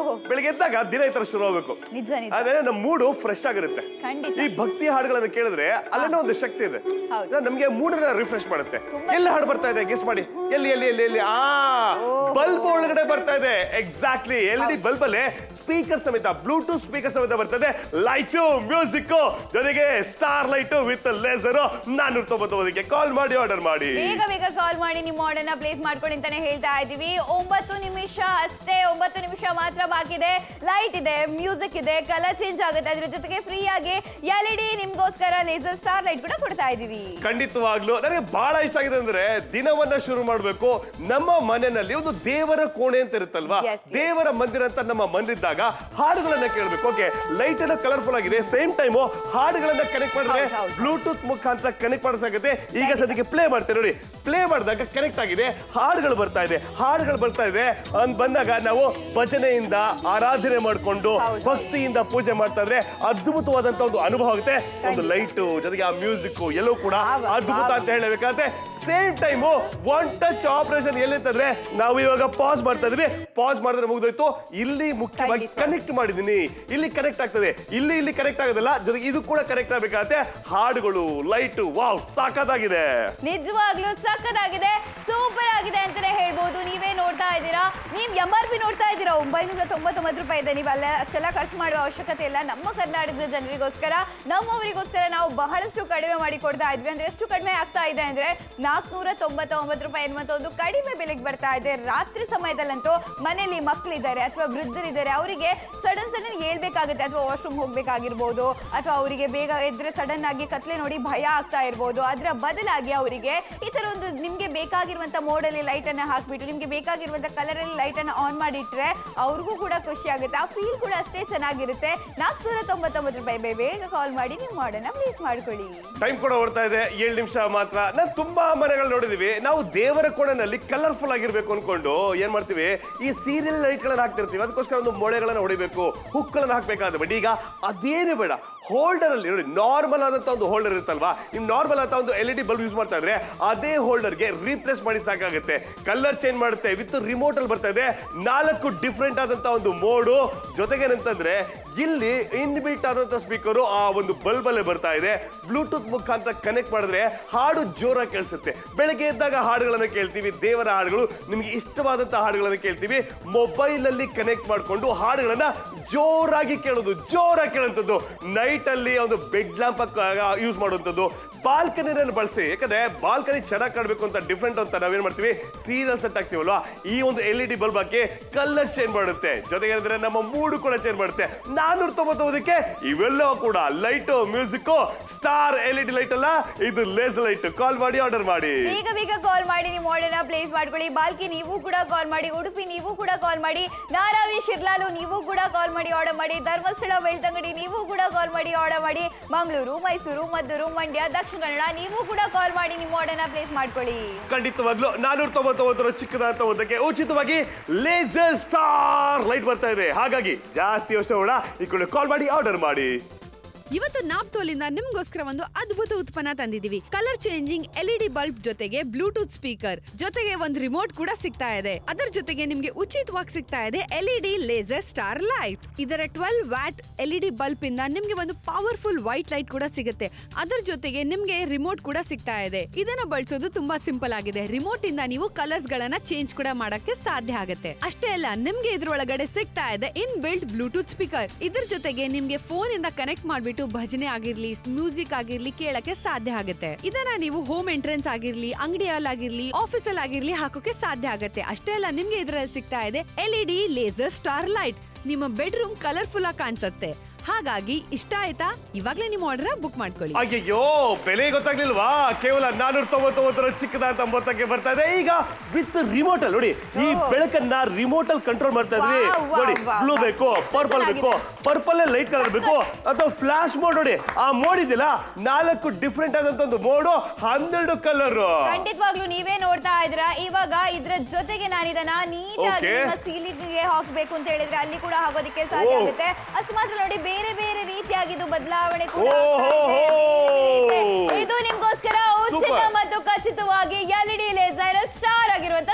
ಓಹೋ. ಬೆಳಿಗ್ಗೆ ಎದ್ದಾಗ ದಿನ ಈ ತರ ಶುರು ಆಗ್ಬೇಕು ನಿಜ ನಿಜ ಅದೇ ನಮ್ಮ ಮೂಡು ಫ್ರೆಶ್ ಆಗಿರುತ್ತೆ ಖಂಡಿತ. ಈ ಭಕ್ತಿ ಹಾಡುಗಳನ್ನ ಕೇಳಿದ್ರೆ ಅಲ್ಲೇನೋ ಒಂದು ಶಕ್ತಿ ಇದೆ ಹೌದು. ಇದು ನಮ್ಗೆ ಮೂಡನ್ನ ರಿಫ್ರೆಶ್ ಮಾಡುತ್ತೆ ಎಲ್ಲಿ ಹಾಡು ಬರ್ತಾ ಇದೆ ಗೆಸ್ ಮಾಡಿ ಎಲ್ಲಿ ಎಲ್ಲಿ ಎಲ್ಲಿ ಎಲ್ಲಿ ಆ ಬಲ್ಬ್ ಒಳಗಡೆ ಬರ್ತಾ ಇದೆ ಎಕ್ಸಾಕ್ಟ್ಲಿ ಎಲ್ ಡಿ ಬಲ್ಬ್ ಅಲ್ಲೇ ಸ್ಪೀಕರ್ ಸಮೇತ ಬ್ಲೂಟೂತ್ ಸ್ಪೀಕರ್ ಸಮೇತ ಬರ್ತದೆ ಲೈಟು ಮ್ಯೂಸಿಕ್ ಜೊತೆಗೆ ಸ್ಟಾರ್ ಲೈಟ್ ವಿತ್ ಲೇಸರ್ ನಾನೂರ ತೊಂಬತ್ತೊಂಬದಕ್ಕೆ ಕಾಲ್ ಮಾಡಿ ಆರ್ಡರ್ ಮಾಡಿ ಬೇಗ ಬೇಗ ಕಾಲ್ ಮಾಡಿ ನಿಮ್ಮ ಆರ್ಡರ್ನ ಪ್ಲೇಸ್ ಮಾಡ್ಕೊಳ್ಳಿ ಅಂತಾನೆ ಹೇಳ್ತಾ ಇದೀವಿ ಒಂಬತ್ತು ನಿಮಿಷ ಅಷ್ಟೇ ಒಂಬತ್ತು ನಿಮಿಷ ಮಾತ್ರ ಬಾಕಿ ಇದೆ ಲೈಟ್ ಇದೆ ಮ್ಯೂಸಿಕ್ ಇದೆ ಕಲರ್ ಚೇಂಜ್ ಆಗುತ್ತೆ ಅದ್ರ ಜೊತೆಗೆ ಫ್ರೀ ಆಗಿ ಎಲ್ ಇ ಡಿ ನಿಮ್ಗೋಸ್ಕರ ಲೇಸರ್ ಸ್ಟಾರ್ ಲೈಟ್ ಕೂಡ ಕೊಡ್ತಾ ಇದೀವಿ ಖಂಡಿತವಾಗ್ಲು ನನಗೆ ಬಹಳ ಇಷ್ಟ ಆಗಿದೆ ಅಂದ್ರೆ ದಿನವನ್ನ ಶುರು ಮಾಡಬೇಕು ನಮ್ಮ ಮನೆಯಲ್ಲಿ ಒಂದು ದೇವರ ಕೋಣೆ ಅಂತ ಇರುತ್ತಲ್ವಾ Yes, yes. ದೇವರ ಮಂದಿರ ಅಂತ ನಮ್ಮ ಮನೆಯಿದ್ದಾಗ ಹಾಡುಗಳನ್ನ ಕೇಳಬೇಕು ಓಕೆ ಲೈಟ್ ಎಲ್ಲ ಕಲರ್ಫುಲ್ ಆಗಿದೆ ಸೇಮ್ ಟೈಮು ಹಾಡುಗಳನ್ನ ಕನೆಕ್ಟ್ ಮಾಡಿದ್ರೆ ಹೌದು, ಹೌದು. ಬ್ಲೂಟೂತ್ ಮುಖಾಂತರ ಕನೆಕ್ಟ್ ಮಾಡಿಸಾಗುತ್ತೆ ಈಗ ಸದ್ಯಕ್ಕೆ ಪ್ಲೇ ಮಾಡ್ತೇವೆ ನೋಡಿ ಪ್ಲೇ ಮಾಡಿದಾಗ ಕನೆಕ್ಟ್ ಆಗಿದೆ ಹಾಡುಗಳು ಬರ್ತಾ ಇದೆ ಹಾಡುಗಳು ಬರ್ತಾ ಇದೆ ಅಂತ ಬಂದಾಗ ನಾವು ಭಜನೆಯಿಂದ ಆರಾಧನೆ ಮಾಡಿಕೊಂಡು ಹೌದು. ಭಕ್ತಿಯಿಂದ ಪೂಜೆ ಮಾಡ್ತಾ ಇದ್ರೆ ಅದ್ಭುತವಾದಂತ ಒಂದು ಅನುಭವ ಆಗುತ್ತೆ ಒಂದು ಲೈಟ್ ಜೊತೆಗೆ ಆ ಮ್ಯೂಸಿಕ್ ಎಲ್ಲವೂ ಕೂಡ ವಾವ್, ಅದ್ಭುತ ವಾವ್. ಅಂತ ಹೇಳಬೇಕಾದ್ರೆ same time one touch operation ಎಲ್ಲಿಂತಂದ್ರೆ ನಾವು ಇವಾಗ ಪಾಸ್ ಮಾಡ್ತಾ ಇದೀವಿ ಪಾಸ್ ಮಾಡಿದ್ರೆ ಮುಗಿದೋಯ್ತು ಇಲ್ಲಿ ಮುಖ್ಯವಾಗಿ ಖಂಡಿತ. ಕನೆಕ್ಟ್ ಮಾಡಿದೀನಿ ಇಲ್ಲಿ ಕನೆಕ್ಟ್ ಆಗ್ತದೆ ಇಲ್ಲಿ ಇಲ್ಲಿ ಕನೆಕ್ಟ್ ಆಗೋದಿಲ್ಲ ಜೊತೆಗೆ ಇದು ಕೂಡ ಕನೆಕ್ಟ್ ಆಗ್ಬೇಕಾಗತ್ತೆ ಹಾಡುಗಳು ಲೈಟ್ ವಾವ್ ಸಾಕಾಗಿದೆ ನಿಜವಾಗ್ಲೂ ಸಕ್ಕದಾಗಿದೆ ಸೂಪರ್ ಆಗಿದೆ ಅಂತಾನೆ ಹೇಳ್ಬೋದು ನೀವೇ ನೋಡ್ತಾ ಇದ್ದೀರಾ ನೀವು ಎಂ ಆರ್ ಪಿ ನೋಡ್ತಾ ಇದ್ದೀರಾ ಒಂಬೈನೂರ ತೊಂಬತ್ತೊಂಬತ್ತು ರೂಪಾಯಿ ಇದೆ ನೀವು ಅಲ್ಲ ಅಷ್ಟೆಲ್ಲ ಖರ್ಚು ಮಾಡುವ ಅವಶ್ಯಕತೆ ಇಲ್ಲ ನಮ್ಮ ಕರ್ನಾಟಕದ ಜನರಿಗೋಸ್ಕರ ನಮ್ಮವರಿಗೋಸ್ಕರ ನಾವು ಬಹಳಷ್ಟು ಕಡಿಮೆ ಮಾಡಿ ಕೊಡ್ತಾ ಇದ್ವಿ ಅಂದ್ರೆ ಎಷ್ಟು ಕಡಿಮೆ ಆಗ್ತಾ ಇದೆ ಅಂದ್ರೆ ನಾಲ್ಕುನೂರ ತೊಂಬತ್ತೊಂಬತ್ತು ರೂಪಾಯಿ ಎನ್ನುವಂತ ಒಂದು ಕಡಿಮೆ ಬೆಲೆಗೆ ಬರ್ತಾ ಇದೆ ರಾತ್ರಿ ಸಮಯದಲ್ಲಂತೂ ಮನೆಯಲ್ಲಿ ಮಕ್ಕಳಿದ್ದಾರೆ ಅಥವಾ ವೃದ್ಧರಿದ್ದಾರೆ ಅವರಿಗೆ ಸಡನ್ ಸಡನ್ ಹೇಳ್ಬೇಕಾಗುತ್ತೆ ಅಥವಾ ವಾಶ್ರೂಮ್ ಹೋಗ್ಬೇಕಾಗಿರ್ಬೋದು ಅಥವಾ ಅವರಿಗೆ ಬೇಗ ಎದ್ರೆ ಸಡನ್ ಆಗಿ ಕತ್ಲೆ ನೋಡಿ ಭಯ ಆಗ್ತಾ ಇರ್ಬೋದು ಅದರ ಬದಲಾಗಿ ಅವರಿಗೆ ಈ ತರ ಒಂದು ನಿಮ್ಗೆ ಬೇಕಾಗಿರುವಂತ ಮೋಡಲ್ಲಿ ಲೈಟ್ ಅನ್ನ ಹಾಕ್ಬಿಟ್ಟು ನಿಮ್ಗೆ ಬೇಕಾಗಿರುವಂತ ಕಲರ್ ಅಲ್ಲಿ ಲೈಟ್ ಅನ್ನ ಆನ್ ಮಾಡಿಟ್ರೆ ಅವ್ರಿಗೂ ಕೂಡ ಖುಷಿ ಆಗುತ್ತೆ ಆ ಫೀಲ್ ಕೂಡ ಅಷ್ಟೇ ಚೆನ್ನಾಗಿರುತ್ತೆ ನಾಲ್ಕುನೂರ ತೊಂಬತ್ತೊಂಬತ್ತು ರೂಪಾಯಿ ಬೇ- ಬೇಗ ಕಾಲ್ ಮಾಡಿ ನೀವು ಮಾಡನ್ನ ಪ್ಲೇಸ್ ಮಾಡ್ಕೊಳ್ಳಿ ಟೈಮ್ ಕೂಡ ಹೊಡ್ತಾ ಇದೆ ಏಳು ನಿಮಿಷ ಮಾತ್ರ ನಾನು ತುಂಬಾ ಮನೆಗಳು ನೋಡಿದೀವಿ ನಾವು ದೇವರ ಕೋಣೆನಲ್ಲಿ ಕಲರ್ಫುಲ್ ಆಗಿರ್ಬೇಕು ಅನ್ಕೊಂಡು ಏನ್ ಮಾಡ್ತೀವಿ ಈ ಸೀರಿಯಲ್ ಲೈಟ್ ಗಳನ್ನ ಹಾಕ್ತಿರ್ತೀವಿ ಅದಕ್ಕೋಸ್ಕರ ಒಂದು ಮೊಳೆಗಳನ್ನ ಹೊಡಿಬೇಕು ಹುಕ್ಗಳನ್ನ ಹಾಕ್ಬೇಕಾದ್ರೆ ಬಟ್ ಈಗ ಅದೇನು ಬೇಡ ಹೋಲ್ಡರ್ ಅಲ್ಲಿ ನೋಡಿ ನಾರ್ಮಲ್ ಆದಂತ ಒಂದು ಹೋಲ್ಡರ್ ಇರುತ್ತಲ್ವಾ ನೀವು ನಾರ್ಮಲ್ ಆದಂತ ಒಂದು L E D bulb use ಮಾಡ್ತಾ ಇದ್ರೆ ಅದೇ ಹೋಲ್ಡರ್ಗೆ ರೀಪ್ಲೇಸ್ ಮಾಡಿ ಸಾಕಾಗುತ್ತೆ ಕಲರ್ ಚೇಂಜ್ ಮಾಡುತ್ತೆ ವಿತ್ ರಿಮೋಟ್ ಅಲ್ಲಿ ಬರ್ತಾ ಇದೆ ನಾಲ್ಕು ಡಿಫ್ರೆಂಟ್ ಆದಂತ ಒಂದು ಮೋಡು ಜೊತೆಗೆ ಏನಂತಂದ್ರೆ ಇಲ್ಲಿ ಇನ್ಬಿಲ್ಟ್ ಆದಂತ ಸ್ಪೀಕರು ಆ ಒಂದು ಬಲ್ಬ್ ಅಲ್ಲೇ ಬರ್ತಾ ಇದೆ ಬ್ಲೂಟೂತ್ ಮುಖಾಂತರ ಕನೆಕ್ಟ್ ಮಾಡಿದ್ರೆ ಹಾಡು ಜೋರಾಗಿ ಕೇಳಿಸುತ್ತೆ ಬೆಳಗ್ಗೆ ಎದ್ದಾಗ ಹಾಡುಗಳನ್ನ ಕೇಳ್ತೀವಿ ದೇವರ ಹಾಡುಗಳು ನಿಮ್ಗೆ ಇಷ್ಟವಾದಂತ ಹಾಡುಗಳನ್ನ ಕೇಳ್ತೀವಿ ಮೊಬೈಲ್ ಅಲ್ಲಿ ಕನೆಕ್ಟ್ ಮಾಡ್ಕೊಂಡು ಹಾಡುಗಳನ್ನ ಜೋರಾಗಿ ಕೇಳೋದು ಜೋರಾಗಿ ಕೇಳುವಂಥದ್ದು ನೈಟ್ ಅಲ್ಲಿ ಒಂದು ಬೆಡ್ ಲ್ಯಾಂಪ್ ಯೂಸ್ ಮಾಡುವಂಥದ್ದು ಬಾಲ್ಕನಿನಲ್ಲಿ ಬಳಸಿ ಯಾಕಂದ್ರೆ ಬಾಲ್ಕನಿ ಚೆನ್ನಾಗಿ ಕಾಣಬೇಕು ಅಂತ ಡಿಫ್ರೆಂಟ್ ಅಂತ ನಾವೇನ್ ಮಾಡ್ತೀವಿ ಸೀರಿಯಲ್ ಸೆಟ್ ಆಗ್ತೀವಲ್ವಾ ಈ ಒಂದು ಎಲ್ ಇ ಡಿ ಬಲ್ಬ್ ಹಾಕಿ ಕಲರ್ ಚೇಂಜ್ ಮಾಡುತ್ತೆ ಜೊತೆಗೆ ಅಂದ್ರೆ ನಮ್ಮ ಮೂಡು ಕೂಡ ಚೇಂಜ್ ಮಾಡುತ್ತೆ ನಾನೂರ ತೊಂಬತ್ತೊಂದಕ್ಕೆ ಇವೆಲ್ಲ ಕೂಡ light music star L E D light ಅಲ್ಲ ಇದು ಲೇಸ್ ಲೈಟ್ ಕಾಲ್ ಮಾಡಿ ಆರ್ಡರ್ ಮಾಡಿ ಬೇಗ ಬೇಗ ಕಾಲ್ ಮಾಡಿ ನೀವು ಆರ್ಡರ್ನ ಪ್ಲೇಸ್ ಮಾಡ್ಕೊಳ್ಳಿ ಬಾಲ್ಕಿ ನೀವು ಕೂಡ ಕಾಲ್ ಮಾಡಿ ಉಡುಪಿ ನೀವು ಕೂಡ ಕಾಲ್ ಮಾಡಿ ನಾರಾವಿ ಶಿರ್ಲಾಲು ನೀವು ಕೂಡ ಕಾಲ್ ಮಾಡಿ ಆರ್ಡರ್ ಮಾಡಿ ಧರ್ಮಸ್ಥಳ ಬೆಳ್ತಂಗಡಿ ನೀವು ಕೂಡ ಕಾಲ್ ಮಾಡಿ ಆರ್ಡರ್ ಮಾಡಿ ಮಂಗಳೂರು ಮೈಸೂರು ಮದ್ದೂರು ಮಂಡ್ಯ ದಕ್ಷಿಣ ಕನ್ನಡ ನೀವು ಕೂಡ ಕಾಲ್ ಮಾಡಿ ನಿಮ್ಮ ಆರ್ಡರ್ನ ಪ್ಲೇಸ್ ಮಾಡ್ಕೊಳ್ಳಿ ಖಂಡಿತವಾಗ್ಲೂ ನಾನೂರ ತೊಂಬತ್ತೊಂಬತ್ತರ ಚಿಕ್ಕದಾದಂತ ಒಂದಕ್ಕೆ ಉಚಿತವಾಗಿ ಲೇಸರ್ ಸ್ಟಾರ್ ಲೈಟ್ ಬರ್ತಾ ಇದೆ ಹಾಗಾಗಿ ಜಾಸ್ತಿ ಯೋಚನೆ ಬೇಡ ಈ ಕಡೆ ಕಾಲ್ ಮಾಡಿ ಆರ್ಡರ್ ಮಾಡಿ ಇವತ್ತು ನಾಪ್ತೋಲಿಂದ ನಿಮ್ಗೋಸ್ಕರ ಒಂದು ಅದ್ಭುತ ಉತ್ಪನ್ನ ತಂದಿದೀವಿ colour changing L E D bulb ಜೊತೆಗೆ ಬ್ಲೂಟೂತ್ ಸ್ಪೀಕರ್ ಜೊತೆಗೆ ಒಂದು ರಿಮೋಟ್ ಕೂಡ ಸಿಗ್ತಾ ಇದೆ ಅದರ ಜೊತೆಗೆ ನಿಮ್ಗೆ ಉಚಿತವಾಗಿ ಸಿಗ್ತಾ ಇದೆ L E D laser star light ಇದರ twelve watt L E D bulb ಇಂದ ನಿಮ್ಗೆ ಒಂದು ಪವರ್ಫುಲ್ ವೈಟ್ ಲೈಟ್ ಕೂಡ ಸಿಗುತ್ತೆ ಅದರ ಜೊತೆಗೆ ನಿಮ್ಗೆ ರಿಮೋಟ್ ಕೂಡ ಸಿಗ್ತಾ ಇದೆ ಇದನ್ನ ಬಳಸೋದು ತುಂಬಾ ಸಿಂಪಲ್ ಆಗಿದೆ ರಿಮೋಟ್ ಇಂದ ನೀವು ಕಲರ್ಸ್ ಗಳನ್ನ ಚೇಂಜ್ ಕೂಡ ಮಾಡಕ್ಕೆ ಸಾಧ್ಯ ಆಗುತ್ತೆ ಅಷ್ಟೇ ಅಲ್ಲ ನಿಮ್ಗೆ ಇದ್ರೊಳಗಡೆ ಸಿಗ್ತಾ ಇದೆ ಇನ್ ಬಿಲ್ಟ್ ಬ್ಲೂಟೂತ್ ಸ್ಪೀಕರ್ ಇದ್ರ ಜೊತೆಗೆ ನಿಮ್ಗೆ ಫೋನ್ ಇಂದ ಕನೆಕ್ಟ್ ಮಾಡ್ಬಿಟ್ಟು ಭಜನೆ ಆಗಿರ್ಲಿ ಮ್ಯೂಸಿಕ್ ಆಗಿರ್ಲಿ ಕೇಳಕ್ಕೆ ಸಾಧ್ಯ ಆಗುತ್ತೆ ಇದನ್ನ ನೀವು ಹೋಮ್ ಎಂಟ್ರೆನ್ಸ್ ಆಗಿರ್ಲಿ ಅಂಗಡಿಯಲ್ಲಿ ಆಗಿರ್ಲಿ ಆಫೀಸಲ್ಲಿ ಆಗಿರ್ಲಿ ಹಾಕೋಕೆ ಸಾಧ್ಯ ಆಗುತ್ತೆ ಅಷ್ಟೇ ಅಲ್ಲ ನಿಮ್ಗೆ ಇದ್ರಲ್ಲಿ ಸಿಗ್ತಾ ಇದೆ L E D laser star light ನಿಮ್ಮ ಬೆಡ್ರೂಮ್ ಕಲರ್ಫುಲ್ ಆಗಿ ಕಾಣಿಸುತ್ತೆ ಹಾಗಾಗಿ ಇಷ್ಟ ಆಯ್ತಾ ಇವಾಗ್ಲೇ ನಿಮ್ಮ ಆರ್ಡರ್ ಬುಕ್ ಮಾಡ್ಕೊಳ್ಳಿ ಅಯ್ಯಯ್ಯೋ ಬೆಲೆ ಗೊತ್ತಾಗ್ಲಿಲ್ವಾ ಕೇವಲ ನಾನೂರ ತೊಂಬತ್ತೊಂಬತ್ತರ ಚಿಕ್ಕದಾದ ಮೊತ್ತಕ್ಕೆ ಬರ್ತಾ ಇದೆ ಈಗ ವಿತ್ ರಿಮೋಟ್ ಅಲ್ಲಿ ನೋಡಿ ಈ ಬೆಳಕನ್ನ ರಿಮೋಟ್ ಅಲ್ಲಿ ಕಂಟ್ರೋಲ್ ಮಾಡ್ತಾ ಇದ್ವಿ ವಾವ್, ವಾವ್, ನೋಡಿ ವಾವ್, ಬ್ಲೂ ವಾವ್. ಬೇಕು ಎಷ್ಟು ಪರ್ಪಲ್ ಬೇಕು ಚೆನ್ನಾಗಿದೆ. ಪರ್ಪಲ್ ಲೈಟ್ ಕಲರ್ ಬೇಕು ಅಥವಾ ಫ್ಲಾಶ್ ಮೋಡ್ ನೋಡಿ ಆ ಮೋಡ್ ಇದೆಯಲ್ಲ ನಾಲ್ಕು ಡಿಫ್ರೆಂಟ್ ಆದಂತ ಒಂದು ಮೋಡು ಹನ್ನೆರಡು ಕಲರ್ ಖಂಡಿತವಾಗ್ಲೂ ನೀವೇ ನೋಡ್ತಾ ಇದ್ದೀರಾ ಇವಾಗ ಇದ್ರ ಜೊತೆಗೆ ನಾನು ಇದನ್ನ ನೀಟಾಗಿ Okay. ನಿಮ್ಮ ಸೀಲಿಂಗ್ಗೆ ಹಾಕ್ಬೇಕು ಅಂತ ಹೇಳಿದ್ರೆ ಅಲ್ಲಿ ಕೂಡ ಹಾಕೋದಕ್ಕೆ ಸಾಧ್ಯ ಓ. ಆಗುತ್ತೆ ಅಷ್ಟು ಮಾತ್ರ ನೋಡಿ ಬೇರೆ ಬೇರೆ ರೀತಿಯಾಗಿ ಇದು ಬದಲಾವಣೆ ಕೂಡ ಓ, ಆಗ್ತಾ ಹೋ, ಇದೆ. ಬೇರೆ ಬೇರೆ ಹೋ. ರೀತಿ. ಇದು ನಿಮ್ಗೋಸ್ಕರ ಉಚಿತ Super. ಮತ್ತು ಖಚಿತವಾಗಿ L E D laser star ಆಗಿರುವಂತ ಸ್ಟಾರ್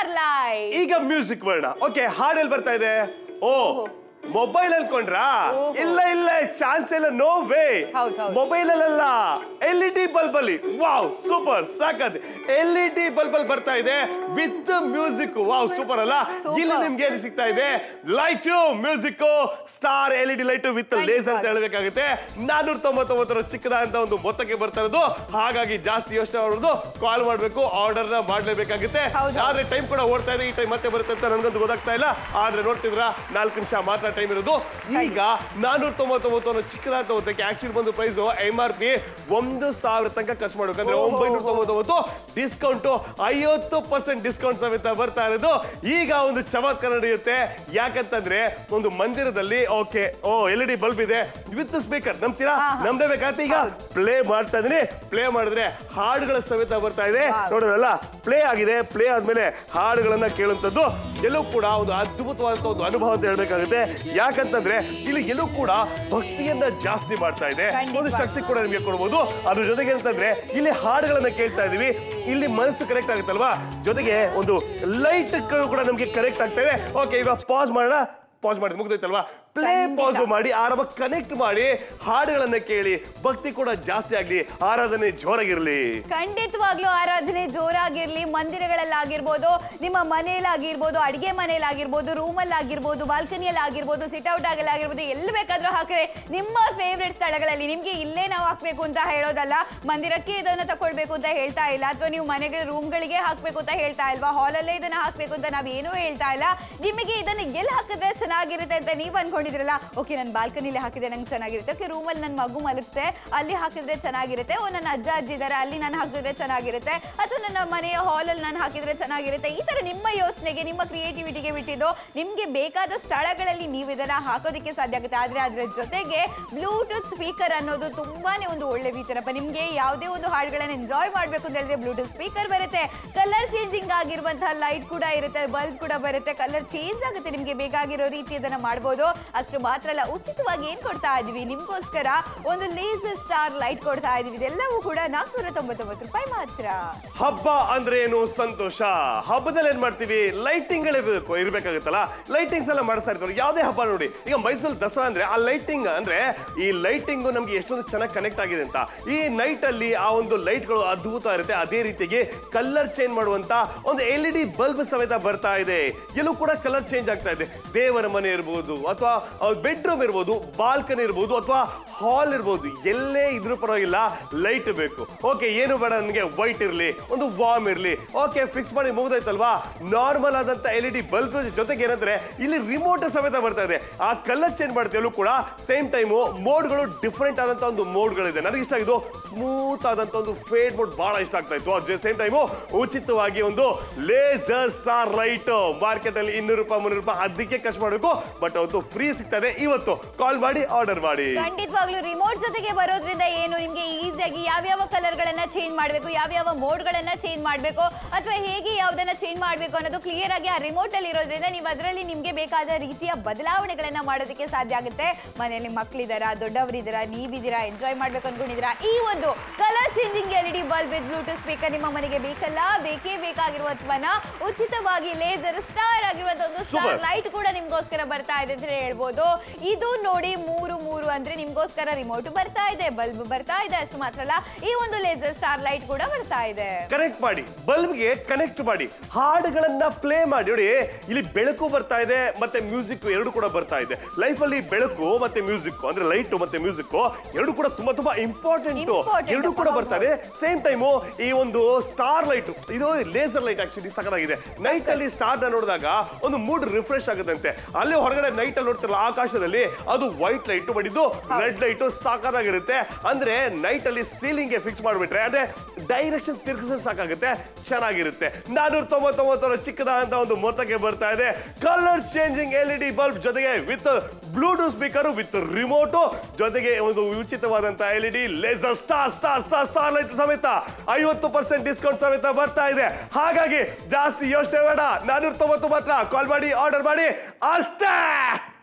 ಸ್ಟಾರ್ ಲೈಟ್ ಈಗ ಮ್ಯೂಸಿಕ್ ಬರೋಣ ಓಕೆ ಹಾಡೆಲ್ಲಿ ಬರ್ತಾ ಇದೆ ಓ ಮೊಬೈಲ್ ಅನ್ಕೊಂಡ್ರಾ ಓಹೋ. ಇಲ್ಲ ಇಲ್ಲ ಚಾನ್ಸ್ ಇಲ್ಲ ನೋ ವೇ ಹೌದ್, ಹೌದ್. ಮೊಬೈಲ್ ಅಲ್ಲ ಎಲ್ ಇ ಡಿ ಬಲ್ಬ್ ಅಲ್ಲಿ ವಾವ್ ಸೂಪರ್ ಸಾಕತ್ ಎಲ್ ಇ ಡಿ ಬಲ್ಬ್ ಅಲ್ಲಿ ಬರ್ತಾ ಇದೆ ವಿತ್ ಮ್ಯೂಸಿಕ್ ವಾವ್ ಸೂಪರ್ ಅಲ್ಲ Super. ಇಲ್ಲಿ ನಿಮ್ಗೆ ಏನು ಸಿಗ್ತಾ ಇದೆ light music star L E D light with ಖಂಡಿತ. ಲೇಸರ್ ಅಂತ ಹೇಳಬೇಕಾಗುತ್ತೆ ನಾನೂರ ತೊಂಬತ್ತೊಂಬತ್ತರ ಚಿಕ್ಕದಾದಂತ ಒಂದು ಮೊತ್ತಕ್ಕೆ ಬರ್ತಾ ಇರೋದು ಹಾಗಾಗಿ ಜಾಸ್ತಿ ಯೋಚನೆ ಮಾಡೋದು ಕಾಲ್ ಮಾಡಬೇಕು ಆರ್ಡರ್ ನ ಮಾಡ್ಲೇಬೇಕಾಗುತ್ತೆ ಹೌದು. ಆದ್ರೆ ಟೈಮ್ ಕೂಡ ಓಡ್ತಾ ಇದೆ ಈ ಟೈಮ್ ಮತ್ತೆ ಬರುತ್ತೆ ಅಂತ ನನಗಂತೂ ಗೊತ್ತಾಗ್ತಾ ಇಲ್ಲ ಆದ್ರೆ ನೋಡ್ತಿದ್ರ ನಾಲ್ಕು ನಿಮಿಷ ಮಾತ್ರ ಟೈಮ್ ಇರೋದು ಈಗ ನಾನೂರ ತೊಂಬತ್ತೊಂಬತ್ತು ಅನ್ನೋ ಚಿಕ್ಕದಾದ ಹೊತ್ತಕ್ಕೆ ಆಕ್ಚುಲಿ ಬಂದು ಪ್ರೈಸ್ ಎಂ ಆರ್ ಪಿ ಒಂದು ಸಾವಿರ ತನಕ ಖರ್ಚು ಮಾಡ್ಬೇಕಂದ್ರೆ ಓಹೋ. ಒಂಬೈನೂರ ತೊಂಬತ್ತೊಂಬತ್ತು ಡಿಸ್ಕೌಂಟ್ ಐವತ್ತು ಪರ್ಸೆಂಟ್ ಡಿಸ್ಕೌಂಟ್ ಸಮೇತ ಬರ್ತಾ ಇರೋದು ಈಗ ಒಂದು ಚಮತ್ಕಾರ ನಡೆಯುತ್ತೆ ಯಾಕಂತಂದ್ರೆ ಒಂದು ಮಂದಿರದಲ್ಲಿ ಓಕೆ ಓ ಎಲ್ ಇ ಡಿ ಬಲ್ಬ್ ಇದೆ ವಿತ್ ಸ್ಪೀಕರ್ ನಂಬ್ತೀರಾ ಹಾ, ಹಾ. ನಮ್ದೇಬೇಕಾಗತ್ತೆ ಈಗ ಪ್ಲೇ ಮಾಡ್ತಾ ಇದೀನಿ ಪ್ಲೇ ಮಾಡಿದ್ರೆ ಹಾಡುಗಳ ಸಮೇತ ಬರ್ತಾ ಇದೆ Wow. ನೋಡೋದಲ್ಲ ಪ್ಲೇ ಆಗಿದೆ ಪ್ಲೇ ಆದ್ಮೇಲೆ ಹಾಡುಗಳನ್ನ ಕೇಳುವಂಥದ್ದು ಎಲ್ಲೂ ಕೂಡ ಒಂದು ಅದ್ಭುತವಾದಂತ ಒಂದು ಅನುಭವ ಅಂತ ಹೇಳ್ಬೇಕಾಗುತ್ತೆ ಯಾಕಂತಂದ್ರೆ ಇಲ್ಲಿ ಎಲ್ಲೂ ಕೂಡ ಭಕ್ತಿಯನ್ನ ಜಾಸ್ತಿ ಮಾಡ್ತಾ ಇದೆ ಖಂಡಿತ. ಒಂದು ಶಕ್ತಿ ಕೂಡ ನಿಮಗೆ ಕೊಡ್ಬೋದು ಅದ್ರ ಜೊತೆಗೆ ಅಂತಂದ್ರೆ ಇಲ್ಲಿ ಹಾಡುಗಳನ್ನ ಕೇಳ್ತಾ ಇದೀವಿ ಇಲ್ಲಿ ಮನಸ್ಸು ಕನೆಕ್ಟ್ ಆಗುತ್ತಲ್ವಾ ಜೊತೆಗೆ ಒಂದು ಲೈಟ್ ಕೂಡ ನಮಗೆ ಕನೆಕ್ಟ್ ಆಗ್ತಾ ಇದೆ ಓಕೆ ಇವಾಗ ಪಾಸ್ ಮಾಡೋಣ ಪಾಸ್ ಮಾಡಿ ಮುಗ್ದೈತಲ್ವಾ ಪ್ಲೇ ಖಂಡಿತ. ಪಾಸ್ ಮಾಡಿ ಆರಾಮ ಕನೆಕ್ಟ್ ಮಾಡಿ ಹಾಡುಗಳನ್ನ ಕೇಳಿ ಭಕ್ತಿ ಕೂಡ ಜಾಸ್ತಿ ಆಗ್ಲಿ ಆರಾಧನೆ ಜೋರಾಗಿರ್ಲಿ ಖಂಡಿತವಾಗ್ಲೂ ಆರಾಧನೆ ಜೋರಾಗಿರ್ಲಿ ಮಂದಿರಗಳಲ್ಲಾಗಿರ್ಬೋದು ನಿಮ್ಮ ಮನೆಯಲ್ಲಾಗಿರ್ಬೋದು ಅಡಿಗೆ ಮನೆಯಲ್ಲಾಗಿರ್ಬೋದು ರೂಮಲ್ಲಿ ಆಗಿರ್ಬೋದು ಬಾಲ್ಕನಿಯಲ್ಲಿ ಆಗಿರ್ಬೋದು ಸಿಟ್ಔಟ್ ಆಗಲಾಗಿರ್ಬೋದು ಎಲ್ಲಿ ಬೇಕಾದ್ರೂ ಹಾಕಿದ್ರೆ ನಿಮ್ಮ ಫೇವ್ರೆಟ್ ಸ್ಥಳಗಳಲ್ಲಿ ನಿಮ್ಗೆ ಇಲ್ಲೇ ನಾವು ಹಾಕ್ಬೇಕು ಅಂತ ಹೇಳೋದಲ್ಲ ಮಂದಿರಕ್ಕೆ ಇದನ್ನ ತಗೊಳ್ಬೇಕು ಅಂತ ಹೇಳ್ತಾ ಇಲ್ಲ ಅಥವಾ ನೀವು ಮನೆಗೆ ರೂಮ್ಗಳಿಗೆ ಹಾಕ್ಬೇಕು ಅಂತ ಹೇಳ್ತಾ ಇಲ್ವಾ ಹಾಲಲ್ಲೇ ಇದನ್ನ ಹಾಕ್ಬೇಕು ಅಂತ ನಾವ್ ಏನೂ ಹೇಳ್ತಾ ಇಲ್ಲ ನಿಮಗೆ ಇದನ್ನ ಎಲ್ಲಿ ಹಾಕಿದ್ರೆ ಚೆನ್ನಾಗಿರುತ್ತೆ ಅಂತ ನೀವು ಅನ್ಕೊಂಡಿದ್ರಲ್ಲ ಓಕೆ ನಾನು ಬಾಲ್ಕನಿಲಿ ಹಾಕಿದ್ರೆ ನಂಗೆ ಚೆನ್ನಾಗಿರುತ್ತೆ ಓಕೆ ರೂಮಲ್ಲಿ ನನ್ನ ಮಗು ಮಲಗುತ್ತೆ ಅಲ್ಲಿ ಹಾಕಿದ್ರೆ ಚೆನ್ನಾಗಿರುತ್ತೆ ಓ ನನ್ನ ಅಜ್ಜ ಅಜ್ಜಿ ಇದ್ದಾರೆ ಅಲ್ಲಿ ನಾನು ಹಾಕಿದ್ರೆ ಚೆನ್ನಾಗಿರುತ್ತೆ ಅಥವಾ ನನ್ನ ಮನೆಯ ಹಾಲಲ್ಲಿ ನಾನು ಹಾಕಿದ್ರೆ ಚೆನ್ನಾಗಿರುತ್ತೆ ಈ ತರ ನಿಮ್ಮ ಯೋಚನೆಗೆ ನಿಮ್ಮ ಕ್ರಿಯೇಟಿವಿಟಿಗೆ ಬಿಟ್ಟಿದ್ದು ನಿಮ್ಗೆ ಬೇಕಾದ ಸ್ಥಳಗಳಲ್ಲಿ ನೀವು ಇದನ್ನ ಹಾಕೋದಕ್ಕೆ ಸಾಧ್ಯ ಆಗುತ್ತೆ ಆದ್ರೆ ಅದ್ರ ಜೊತೆಗೆ ಬ್ಲೂಟೂತ್ ಸ್ಪೀಕರ್ ಅನ್ನೋದು ತುಂಬಾನೇ ಒಂದು ಒಳ್ಳೆ ಫೀಚರ್ ಅಪ್ಪ ನಿಮ್ಗೆ ಯಾವುದೇ ಒಂದು ಹಾಡುಗಳನ್ನ ಎಂಜಾಯ್ ಮಾಡ್ಬೇಕು ಅಂತ ಹೇಳಿದ್ರೆ ಬ್ಲೂಟೂತ್ ಸ್ಪೀಕರ್ ಬರುತ್ತೆ ಕಲರ್ ಚೇಂಜಿಂಗ್ ಆಗಿರುವಂತಹ ಲೈಟ್ ಕೂಡ ಇರುತ್ತೆ ಬಲ್ಬ್ ಕೂಡ ಬರುತ್ತೆ ಕಲರ್ ಚೇಂಜ್ ಆಗುತ್ತೆ ನಿಮ್ಗೆ ಬೇಕಾಗಿರೋ ರೀತಿ ಅದನ್ನ ಮಾಡ್ಬೋದು ಅಷ್ಟು ಮಾತ್ರ ಅಲ್ಲ ಉಚಿತವಾಗಿ ಏನ್ ಕೊಡ್ತಾ ಇದೀವಿ ನಿಮ್ಗೋಸ್ಕರ ಒಂದು ಲೇಸರ್ ಸ್ಟಾರ್ ಲೈಟ್ ಕೊಡ್ತಾ ಇದೀವಿ ಇದೆಲ್ಲವೂ ಕೂಡ ನಾಲ್ಕುನೂರ ತೊಂಬತ್ತೊಂಬತ್ತು ರೂಪಾಯಿ ಮಾತ್ರ ಹಬ್ಬ ಅಂದ್ರೆ ಏನು ಸಂತೋಷ ಹಬ್ಬದಲ್ಲಿ ಏನ್ ಮಾಡ್ತೀವಿ ಲೈಟಿಂಗ್ ಇರಬೇಕು ಇರ್ಬೇಕಾಗುತ್ತಲ್ಲ ಲೈಟಿಂಗ್ಸ್ ಎಲ್ಲ ಮಾಡಿಸ್ತಾ ಇರ್ತಾರೆ ಯಾವುದೇ ಹಬ್ಬ ನೋಡಿ ಈಗ ಮೈಸೂರು ದಸರಾ ಅಂದ್ರೆ ಆ ಲೈಟಿಂಗ್ ಅಂದ್ರೆ ಈ ಲೈಟಿಂಗ್ ನಮ್ಗೆ ಎಷ್ಟೊಂದು ಚೆನ್ನಾಗಿ ಕನೆಕ್ಟ್ ಆಗಿದೆ ಅಂತ ಈ ನೈಟ್ ಅಲ್ಲಿ ಆ ಒಂದು ಲೈಟ್ಗಳು ಅದ್ಭುತ ಇರುತ್ತೆ ಅದೇ ರೀತಿಗೆ ಕಲರ್ ಚೇಂಜ್ ಮಾಡುವಂತ ಒಂದು ಎಲ್ ಇ ಡಿ ಬಲ್ಬ್ ಸಮೇತ ಬರ್ತಾ ಇದೆ ಎಲ್ಲೂ ಕೂಡ ಕಲರ್ ಚೇಂಜ್ ಆಗ್ತಾ ಇದೆ ದೇವರ ಮನೆ ಇರ್ಬೋದು ಅಥವಾ ಬೆಡ್ರೂಮ್ ಇರ್ಬೋದು ಬಾಲ್ಕನಿ ಇರ್ಬೋದು ಅಥವಾ ಹಾಲ್ ಇರ್ಬೋದು ಎಲ್ಲೇ ಇದ್ರೂ ಪರವಾಗಿಲ್ಲ ಲೈಟ್ ಬೇಕು ಓಕೆ ಏನು ಬೇಡ ನನಗೆ ವೈಟ್ ಇರಲಿ ಒಂದು ವಾರ್ಮ್ ಇರಲಿ ಓಕೆ ಫಿಕ್ಸ್ ಮಾಡಿ ಮುಗ್ದೈತಲ್ವಾ ನಾರ್ಮಲ್ ಆದಂತ ಎಲ್ ಇ ಡಿ ಬಲ್ಬ್ ಜೊತೆಗೆ ಏನಂದ್ರೆ ಇಲ್ಲಿ ರಿಮೋಟ್ ಸಮೇತ ಬರ್ತಾ ಇದೆ ಆ ಕಲರ್ ಚೇಂಜ್ ಮಾಡ್ತೀಯಲ್ಲೂ ಕೂಡ ಸೇಮ್ ಟೈಮು ಮೋಡ್ಗಳು ಡಿಫ್ರೆಂಟ್ ಆದಂತ ಒಂದು ಮೋಡ್ಗಳಿದೆ ನನಗೆ ಇಷ್ಟ ಆಗಿದ್ದು ಸ್ಮೂತ್ ಆದಂತ ಒಂದು ಫೇಡ್ ಮೋಡ್ ಬಹಳ ಇಷ್ಟ ಆಗ್ತಾ ಇತ್ತು ಅದೇ ಸೇಮ್ ಟೈಮು ಉಚಿತವಾಗಿ ಒಂದು ಲೇಸರ್ ಸ್ಟಾರ್ ಲೈಟ್ ಮಾರ್ಕೆಟ್ ಅಲ್ಲಿ ಇನ್ನೂರು ರೂಪಾಯಿ ಮುನ್ನೂರು ರೂಪಾಯಿ ಅದಕ್ಕೆ ಖರ್ಚು ಮಾಡಬೇಕು ಬಟ್ ಅವತ್ತು ಫ್ರೀ ಸಿಗ್ತದೆ ಇವತ್ತು ಕಾಲ್ ಮಾಡಿ ಆರ್ಡರ್ ಮಾಡಿ ಖಂಡಿತವಾಗ್ಲೂ ರಿಮೋಟ್ ಜೊತೆಗೆ ಬರೋದ್ರಿಂದ ಏನು ನಿಮ್ಗೆ ಈಸಿಯಾಗಿ ಯಾವ್ಯಾವ ಕಲರ್ ಗಳನ್ನ ಚೇಂಜ್ ಮಾಡಬೇಕು ಯಾವ್ಯಾವ ಮೋಡ್ ಗಳನ್ನ ಚೇಂಜ್ ಮಾಡಬೇಕು ಅಥವಾ ಹೇಗೆ ಯಾವ್ದನ್ನ ಚೇಂಜ್ ಮಾಡಬೇಕು ಅನ್ನೋದು ಕ್ಲಿಯರ್ ಆಗಿ ಆ ರಿಮೋಟ್ ಅಲ್ಲಿ ಇರೋದ್ರಿಂದ ನೀವು ಅದರಲ್ಲಿ ನಿಮ್ಗೆ ಬೇಕಾದ ರೀತಿಯ ಬದಲಾವಣೆಗಳನ್ನ ಮಾಡೋದಕ್ಕೆ ಸಾಧ್ಯ ಆಗುತ್ತೆ ಮನೆಯಲ್ಲಿ ಮಕ್ಕಳಿದಾರಾ ದೊಡ್ಡವರಿದ್ದೀರಾ ನೀವಿದ್ದೀರಾ ಎಂಜಾಯ್ ಮಾಡ್ಬೇಕು ಅನ್ಕೊಂಡಿದ್ದೀರಾ ಈ ಒಂದು colour changing L E D bulb with Bluetooth speaker ನಿಮ್ಮ ಮನೆಗೆ ಬೇಕಲ್ಲ ಬೇಕೇ ಬೇಕಾಗಿರುವಂತವನ್ನ ಉಚಿತವಾಗಿ ಲೇಸರ್ ಸ್ಟಾರ್ ಆಗಿರುವಂತ ಒಂದು Super. ಸ್ಟಾರ್ ಲೈಟ್ ಕೂಡ ನಿಮ್ಗೋಸ್ಕರ ಬರ್ತಾ ಇದೆ ಅಂತ ಹೇಳ್ಬೋದು ಇದು ನೋಡಿ ಮೂರು ಮೂರು ಅಂದ್ರೆ ನಿಮ್ಗೋಸ್ಕರ ರಿಮೋಟ್ ಬರ್ತಾ ಇದೆ ಬಲ್ಬ್ ಬರ್ತಾ ಇದೆ ಅಷ್ಟು ಮಾತ್ರ ಅಲ್ಲ ಈ ಒಂದು ಲೇಸರ್ ಸ್ಟಾರ್ ಲೈಟ್ ಕೂಡ ಬರ್ತಾ ಇದೆ ಕನೆಕ್ಟ್ ಮಾಡಿ ಬಲ್ಬ್ಗೆ ಕನೆಕ್ಟ್ ಮಾಡಿ ಹಾಡುಗಳನ್ನ ಪ್ಲೇ ಮಾಡಿ ನೋಡಿ ಇಲ್ಲಿ ಬೆಳಕು ಬರ್ತಾ ಇದೆ ಮತ್ತೆ ಮ್ಯೂಸಿಕ್ ಎರಡು ಕೂಡ ಬರ್ತಾ ಇದೆ ಲೈಫ್ ಅಲ್ಲಿ ಬೆಳಕು ಮತ್ತೆ ಮ್ಯೂಸಿಕ್ ಅಂದ್ರೆ ಲೈಟ್ ಮತ್ತೆ ಮ್ಯೂಸಿಕ್ ಎರಡು ಕೂಡ ತುಂಬಾ ತುಂಬಾ ಇಂಪಾರ್ಟೆಂಟ್ Important, ಎರಡು ಕೂಡ ಹೌದು. ಬರ್ತಾ ಇದೆ ಸೇಮ್ ಟೈಮು ಈ ಒಂದು ಸ್ಟಾರ್ ಲೈಟ್ ಇದು ಲೇಸರ್ ಲೈಟ್ ಆಕ್ಚುಲಿ ಸಖತ್ತಾಗಿದೆ ನೈಟ್ ಅಲ್ಲಿ ಸ್ಟಾರ್ ನ ನೋಡಿದಾಗ ಒಂದು ಮೂಡ್ ರಿಫ್ರೆಶ್ ಆಗುತ್ತಂತೆ ಅಲ್ಲಿ ಹೊರಗಡೆ ನೈಟ್ ಅಲ್ಲಿ ನೋಡ್ತಿರಲ್ಲ ಆಕಾಶದಲ್ಲಿ ಅದು ವೈಟ್ ಲೈಟ್ ಬಡಿದು ರೆಡ್ ಲೈಟ್ ಸಾಕಾಗಿರುತ್ತೆ ಅಂದ್ರೆ ನೈಟ್ ಅಲ್ಲಿ ಸೀಲಿಂಗ್ ಗೆ ಫಿಕ್ಸ್ ಮಾಡ್ಬಿಟ್ರೆ ಅಂದ್ರೆ ಡೈರೆಕ್ಷನ್ ತಿರ್ಗಿಸಿದ್ರೆ ಸಾಕಾಗುತ್ತೆ ಚೆನ್ನಾಗಿರುತ್ತೆ ನಾನೂರ ತೊಂಬತ್ತೊಂಬತ್ತರ ಚಿಕ್ಕದಾದಂತ ಒಂದು ಮೊತ್ತಕ್ಕೆ ಬರ್ತಾ ಇದೆ colour changing L E D bulb ಜೊತೆಗೆ with Bluetooth speaker with remote ಜೊತೆಗೆ ಒಂದು ಉಚಿತವಾದಂತ L E D laser star star star star light ಸಮೇತ ಐವತ್ತು ಪರ್ಸೆಂಟ್ ಡಿಸ್ಕೌಂಟ್ ಸಮೇತ ಬರ್ತಾ ಇದೆ ಹಾಗಾಗಿ ಜಾಸ್ತಿ ಯೋಚನೆ ಬೇಡ ನಾನೂರ ತೊಂಬತ್ತು ಮಾತ್ರ ಕಾಲ್ ಮಾಡಿ ಆರ್ಡರ್ ಮಾಡಿ ಅಷ್ಟೇ